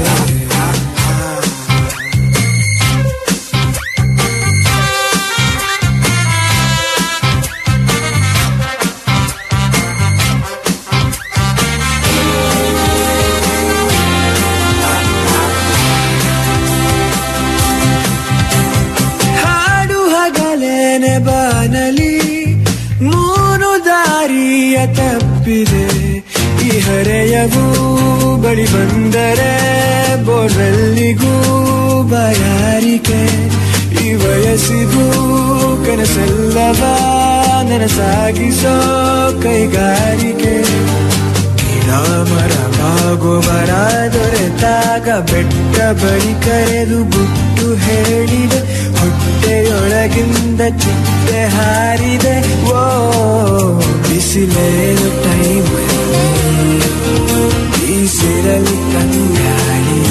ಹಾಡು ಹಗಲೇನೆ ಬಾನಲಿ ಮೂರು ದಾರಿಯ ತಪ್ಪಿದೆ ಈ ಹರೆಯವು ಬಳಿ ಬಂದರೆ ಬೋರ್ವೆಲ್ಲಿಗೂ ಬಯಾರಿಕೆ ಈ ವಯಸ್ಸಿಗೂ ಕನಸಲ್ಲವ ನನಸಾಗಿಸೋ ಕೈಗಾರಿಕೆ ಗಿಡ ರಾಮರ ಬಾಗೋಬರ ದೊರೆತಾಗ ಬೆಟ್ಟ ಬಳಿ ಕರೆದು ಬಿಟ್ಟು ಹೇಳಿದೆ ಹೊಟ್ಟೆಯೊಳಗಿಂದ ಚಿಟ್ಟೆ ಹಾರಿದೆ ಓ ಬಿಸಿಲೇನು ಟೈಮ್ ಬೀಸಿರಲಿ ತಂಗಾಳಿ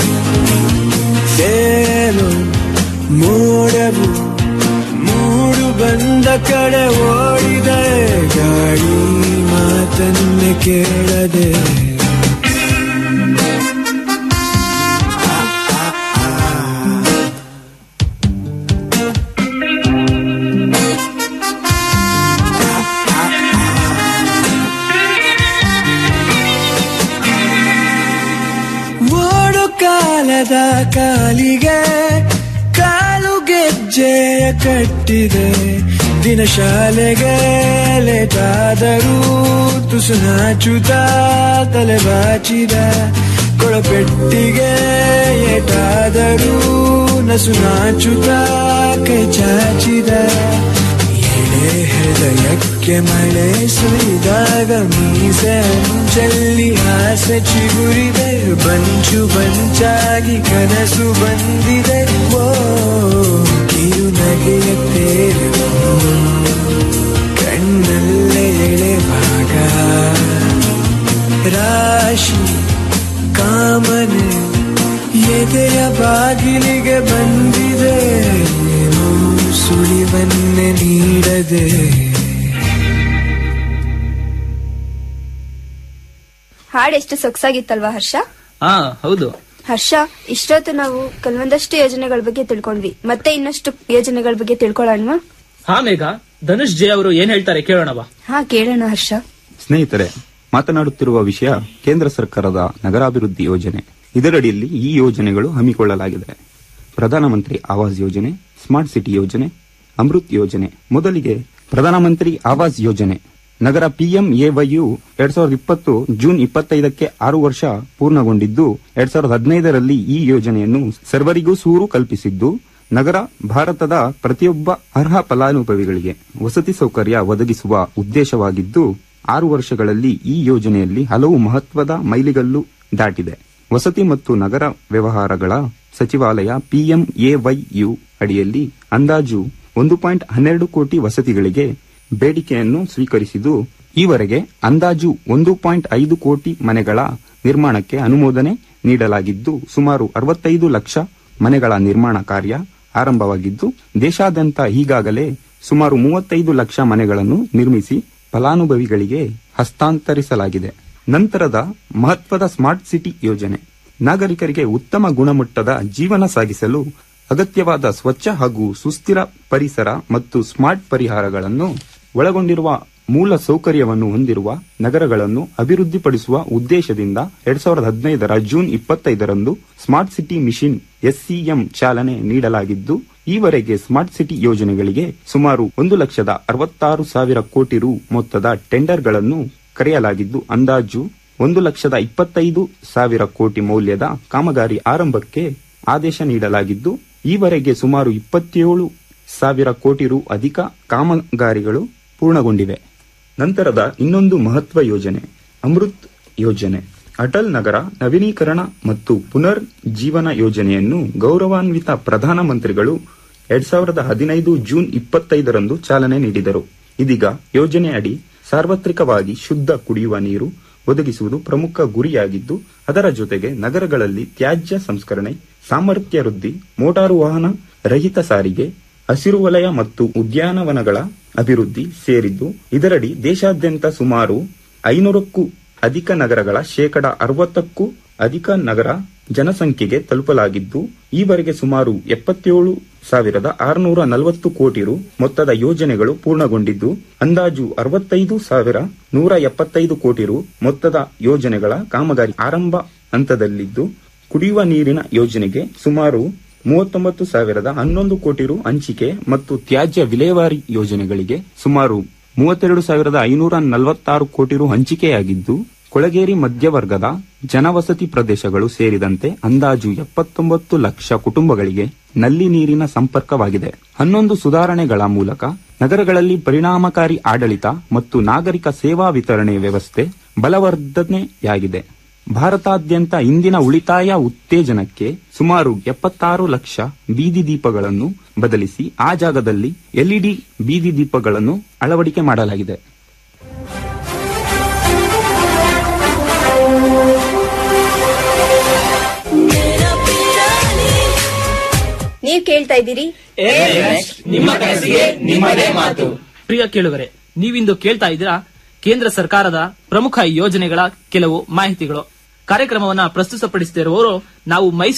ಸೇಲು ಮೋಡವು ಮೂಡು ಬಂದ ಕಡೆ ಓಡಿದೆ ಗಾಳಿ ಮಾತನ್ನೇ ಕೇಳದೆ ಓಡು ಕಾಲದ ಕಾಲಿಗೆ ಕಾಲು ಗೆಜ್ಜೆಯ ಕಟ್ಟಿದೆ ದಿನ ಶಾಲೆಗೆ ಲೇಟಾದರೂ ತುಸು ನಾಚುತ್ತ ತಲೆ ಬಾಚಿದ ಕೊಳಪೆಟ್ಟಿಗೆ ಏಟಾದರೂ ನಸು ನಾಚುತ್ತ ಕೈ ಚಾಚಿದ ಎಳೆ ಹೃದಯಕ್ಕೆ ಮಳೆ ಸುರಿದಾಗ ಮೀಸೆ ಚೆಲ್ಲಿ ಆಸೆ ಚಿಗುರಿದೆ ಬಂಚು ಬಂಚಾಗಿ ಕನಸು ಬಂದಿದೆ ಓ ಕಿರು ನಗೆಯ ತೇರು ಕಣ್ಣಲ್ಲೇ ಎಳೆ ಭಾಗ ರಾಶಿ ಕಾಮನೆ ಎದೆಯ ಬಾಗಿಲಿಗೆ ಬಂದಿದೆ ಏನೋ ಸುಳಿವನ್ನೇ ನೀಡದೆ ಹಾಡ್ ಎಷ್ಟು ಸೊಗಸಾಗಿತ್ತಲ್ವಾ ಹರ್ಷ ಹಾ ಹೌದು ಹರ್ಷ ಇಷ್ಟೊತ್ತು ನಾವು ಕೆಲವೊಂದಷ್ಟು ಯೋಜನೆಗಳ ಬಗ್ಗೆ ತಿಳ್ಕೊಂಡ್ವಿ ಮತ್ತೆ ಇನ್ನಷ್ಟು ಯೋಜನೆಗಳ ಬಗ್ಗೆ ತಿಳ್ಕೊಳ್ಳೋಣವಾ ಹಾ ಮೇಘ ಧನುಷ್ ಜೆ ಅವರು ಏನ್ ಹೇಳ್ತಾರೆ ಕೇಳೋಣವಾ ಹಾ ಕೇಳೋಣ ಹರ್ಷ ಸ್ನೇಹಿತರೆ ಮಾತನಾಡುತ್ತಿರುವ ವಿಷಯ ಕೇಂದ್ರ ಸರ್ಕಾರದ ನಗರಾಭಿವೃದ್ಧಿ ಯೋಜನೆ ಇದರಡಿಯಲ್ಲಿ ಈ ಯೋಜನೆಗಳು ಹಮ್ಮಿಕೊಳ್ಳಲಾಗಿದೆ ಪ್ರಧಾನಮಂತ್ರಿ ಆವಾಸ್ ಯೋಜನೆ ಸ್ಮಾರ್ಟ್ ಸಿಟಿ ಯೋಜನೆ ಅಮೃತ್ ಯೋಜನೆ ಮೊದಲಿಗೆ ಪ್ರಧಾನಮಂತ್ರಿ ಆವಾಸ್ ಯೋಜನೆ ನಗರ ಪಿಎಂಎವೈಯು ಎರಡ್ ಸಾವಿರದ ಇಪ್ಪತ್ತು ಜೂನ್ ಇಪ್ಪತ್ತೈದಕ್ಕೆ ಆರು ವರ್ಷ ಪೂರ್ಣಗೊಂಡಿದ್ದು ಎರಡ್ ಸಾವಿರದ ಹದಿನೈದರಲ್ಲಿ ಈ ಯೋಜನೆಯನ್ನು ಸರ್ವರಿಗೂ ಸೂರು ಕಲ್ಪಿಸಿದ್ದು ನಗರ ಭಾರತದ ಪ್ರತಿಯೊಬ್ಬ ಅರ್ಹ ಫಲಾನುಭವಿಗಳಿಗೆ ವಸತಿ ಸೌಕರ್ಯ ಒದಗಿಸುವ ಉದ್ದೇಶವಾಗಿದ್ದು ಆರು ವರ್ಷಗಳಲ್ಲಿ ಈ ಯೋಜನೆಯಲ್ಲಿ ಹಲವು ಮಹತ್ವದ ಮೈಲಿಗಲ್ಲು ದಾಟಿದೆ ವಸತಿ ಮತ್ತು ನಗರ ವ್ಯವಹಾರಗಳ ಸಚಿವಾಲಯ ಪಿಎಂಎವೈಯು ಅಡಿಯಲ್ಲಿ ಅಂದಾಜು ಒಂದು ಪಾಯಿಂಟ್ ಹನ್ನೆರಡು ಕೋಟಿ ವಸತಿಗಳಿಗೆ ಬೇಡಿಕೆಯನ್ನು ಸ್ವೀಕರಿಸಿದ್ದು ಈವರೆಗೆ ಅಂದಾಜು ಒಂದು ಪಾಯಿಂಟ್ ಐದು ಕೋಟಿ ಮನೆಗಳ ನಿರ್ಮಾಣಕ್ಕೆ ಅನುಮೋದನೆ ನೀಡಲಾಗಿದ್ದು ಸುಮಾರು ಅರವತ್ತೈದು ಲಕ್ಷ ಮನೆಗಳ ನಿರ್ಮಾಣ ಕಾರ್ಯ ಆರಂಭವಾಗಿದ್ದು ದೇಶಾದ್ಯಂತ ಈಗಾಗಲೇ ಸುಮಾರು ಮೂವತ್ತೈದು ಲಕ್ಷ ಮನೆಗಳನ್ನು ನಿರ್ಮಿಸಿ ಫಲಾನುಭವಿಗಳಿಗೆ ಹಸ್ತಾಂತರಿಸಲಾಗಿದೆ ನಂತರದ ಮಹತ್ವದ ಸ್ಮಾರ್ಟ್ ಸಿಟಿ ಯೋಜನೆ ನಾಗರಿಕರಿಗೆ ಉತ್ತಮ ಗುಣಮಟ್ಟದ ಜೀವನ ಸಾಗಿಸಲು ಅಗತ್ಯವಾದ ಸ್ವಚ್ಛ ಹಾಗೂ ಸುಸ್ಥಿರ ಪರಿಸರ ಮತ್ತು ಸ್ಮಾರ್ಟ್ ಪರಿಹಾರಗಳನ್ನು ಒಳಗೊಂಡಿರುವ ಮೂಲ ಸೌಕರ್ಯವನ್ನು ಹೊಂದಿರುವ ನಗರಗಳನ್ನು ಅಭಿವೃದ್ಧಿಪಡಿಸುವ ಉದ್ದೇಶದಿಂದ ಎರಡ್ ಸಾವಿರದ ಹದಿನೈದರ ಜೂನ್ ಇಪ್ಪತ್ತೈದರಂದು ಸ್ಮಾರ್ಟ್ ಸಿಟಿ ಮಿಷನ್ ಎಸ್ಸಿಎಂ ಚಾಲನೆ ನೀಡಲಾಗಿದ್ದು ಈವರೆಗೆ ಸ್ಮಾರ್ಟ್ ಸಿಟಿ ಯೋಜನೆಗಳಿಗೆ ಸುಮಾರು ಒಂದು ಲಕ್ಷದ ಅರವತ್ತಾರು ಸಾವಿರ ಕೋಟಿ ರು ಮೊತ್ತದ ಟೆಂಡರ್ಗಳನ್ನು ಕರೆಯಲಾಗಿದ್ದು ಅಂದಾಜು ಒಂದು ಲಕ್ಷದ ಇಪ್ಪತ್ತೈದು ಸಾವಿರ ಕೋಟಿ ಮೌಲ್ಯದ ಕಾಮಗಾರಿ ಆರಂಭಕ್ಕೆ ಆದೇಶ ನೀಡಲಾಗಿದ್ದು ಈವರೆಗೆ ಸುಮಾರು ಇಪ್ಪತ್ತೇಳು ಸಾವಿರ ಕೋಟಿ ರು ಅಧಿಕ ಕಾಮಗಾರಿಗಳು ಪೂರ್ಣಗೊಂಡಿವೆ ನಂತರದ ಇನ್ನೊಂದು ಮಹತ್ವ ಯೋಜನೆ ಅಮೃತ್ ಯೋಜನೆ ಅಟಲ್ ನಗರ ನವೀನೀಕರಣ ಮತ್ತು ಪುನರ್ ಜೀವನ ಯೋಜನೆಯನ್ನು ಗೌರವಾನ್ವಿತ ಪ್ರಧಾನಮಂತ್ರಿಗಳು ಎರಡ್ ಸಾವಿರದ ಹದಿನೈದು ಜೂನ್ ಇಪ್ಪತ್ತೈದರಂದು ಚಾಲನೆ ನೀಡಿದರು ಇದೀಗ ಯೋಜನೆ ಅಡಿ ಸಾರ್ವತ್ರಿಕವಾಗಿ ಶುದ್ಧ ಕುಡಿಯುವ ನೀರು ಒದಗಿಸುವುದು ಪ್ರಮುಖ ಗುರಿಯಾಗಿದ್ದು ಅದರ ಜೊತೆಗೆ ನಗರಗಳಲ್ಲಿ ತ್ಯಾಜ್ಯ ಸಂಸ್ಕರಣೆ ಸಾಮರ್ಥ್ಯ ವೃದ್ಧಿ ಮೋಟಾರು ವಾಹನ ರಹಿತ ಸಾರಿಗೆ ಹಸಿರು ವಲಯ ಮತ್ತು ಉದ್ಯಾನವನಗಳ ಅಭಿವೃದ್ಧಿ ಸೇರಿದ್ದು ಇದರಡಿ ದೇಶಾದ್ಯಂತ ಸುಮಾರು ಐನೂರಕ್ಕೂ ಅಧಿಕ ನಗರಗಳ ಶೇಕಡ ಅರವತ್ತಕ್ಕೂ ಅಧಿಕ ನಗರ ಜನಸಂಖ್ಯೆಗೆ ತಲುಪಲಾಗಿದ್ದು ಈವರೆಗೆ ಸುಮಾರು ಎಪ್ಪತ್ತೇಳು ಸಾವಿರದ ಆರುನೂರ ನಲವತ್ತು ಕೋಟಿ ರು ಮೊತ್ತದ ಯೋಜನೆಗಳು ಪೂರ್ಣಗೊಂಡಿದ್ದು ಅಂದಾಜು ಅರವತ್ತೈದು ಸಾವಿರ ನೂರ ಎಪ್ಪತ್ತೈದು ಕೋಟಿ ರು ಮೊತ್ತದ ಯೋಜನೆಗಳ ಕಾಮಗಾರಿ ಆರಂಭ ಹಂತದಲ್ಲಿದ್ದು ಕುಡಿಯುವ ನೀರಿನ ಯೋಜನೆಗೆ ಸುಮಾರು ಮೂವತ್ತೊಂಬತ್ತು ಸಾವಿರದ ಹನ್ನೊಂದು ಕೋಟಿ ರು ಹಂಚಿಕೆ ಮತ್ತು ತ್ಯಾಜ್ಯ ವಿಲೇವಾರಿ ಯೋಜನೆಗಳಿಗೆ ಸುಮಾರು ಮೂವತ್ತೆರಡು ಸಾವಿರದ ಐನೂರ ನಲವತ್ತಾರು ಕೋಟಿ ರು ಹಂಚಿಕೆಯಾಗಿದ್ದು ಕೊಳಗೇರಿ ಮಧ್ಯವರ್ಗದ ಜನವಸತಿ ಪ್ರದೇಶಗಳು ಸೇರಿದಂತೆ ಅಂದಾಜು ಎಪ್ಪತ್ತೊಂಬತ್ತು ಲಕ್ಷ ಕುಟುಂಬಗಳಿಗೆ ನಲ್ಲಿ ನೀರಿನ ಸಂಪರ್ಕವಾಗಿದೆ ಹನ್ನೊಂದು ಸುಧಾರಣೆಗಳ ಮೂಲಕ ನಗರಗಳಲ್ಲಿ ಪರಿಣಾಮಕಾರಿ ಆಡಳಿತ ಮತ್ತು ನಾಗರಿಕ ಸೇವಾ ವಿತರಣೆ ವ್ಯವಸ್ಥೆ ಬಲವರ್ಧನೆಯಾಗಿದೆ ಭಾರತಾದ್ಯಂತ ಇಂದಿನ ಉಳಿತಾಯ ಉತ್ತೇಜನಕ್ಕೆ ಸುಮಾರು ಎಪ್ಪತ್ತಾರು ಲಕ್ಷ ಬೀದಿ ದೀಪಗಳನ್ನು ಬದಲಿಸಿ ಆ ಜಾಗದಲ್ಲಿ ಎಲ್ಇಡಿ ಬೀದಿ ದೀಪಗಳನ್ನು ಅಳವಡಿಕೆ ಮಾಡಲಾಗಿದೆ ನೀವ್ ಕೇಳ್ತಾ ಇದ್ದೀರಿ ನಿಮ್ಮ ಕನಸಿಗೆ ನಿಮ್ಮದೇ ಮಾತು ಪ್ರಿಯ ಕೇಳುಗರೆ ನೀವಿಂದು ಕೇಳ್ತಾ ಇದ್ದೀರಾ ಕೇಂದ್ರ ಸರ್ಕಾರದ ಪ್ರಮುಖ ಯೋಜನೆಗಳ ಕೆಲವು ಮಾಹಿತಿಗಳು ಕಾರ್ಯಕ್ರಮವನ್ನ ಪ್ರಸ್ತುತಪಡಿಸುತ್ತಿರುವವರು ನಾವು ಮೈಸೂರು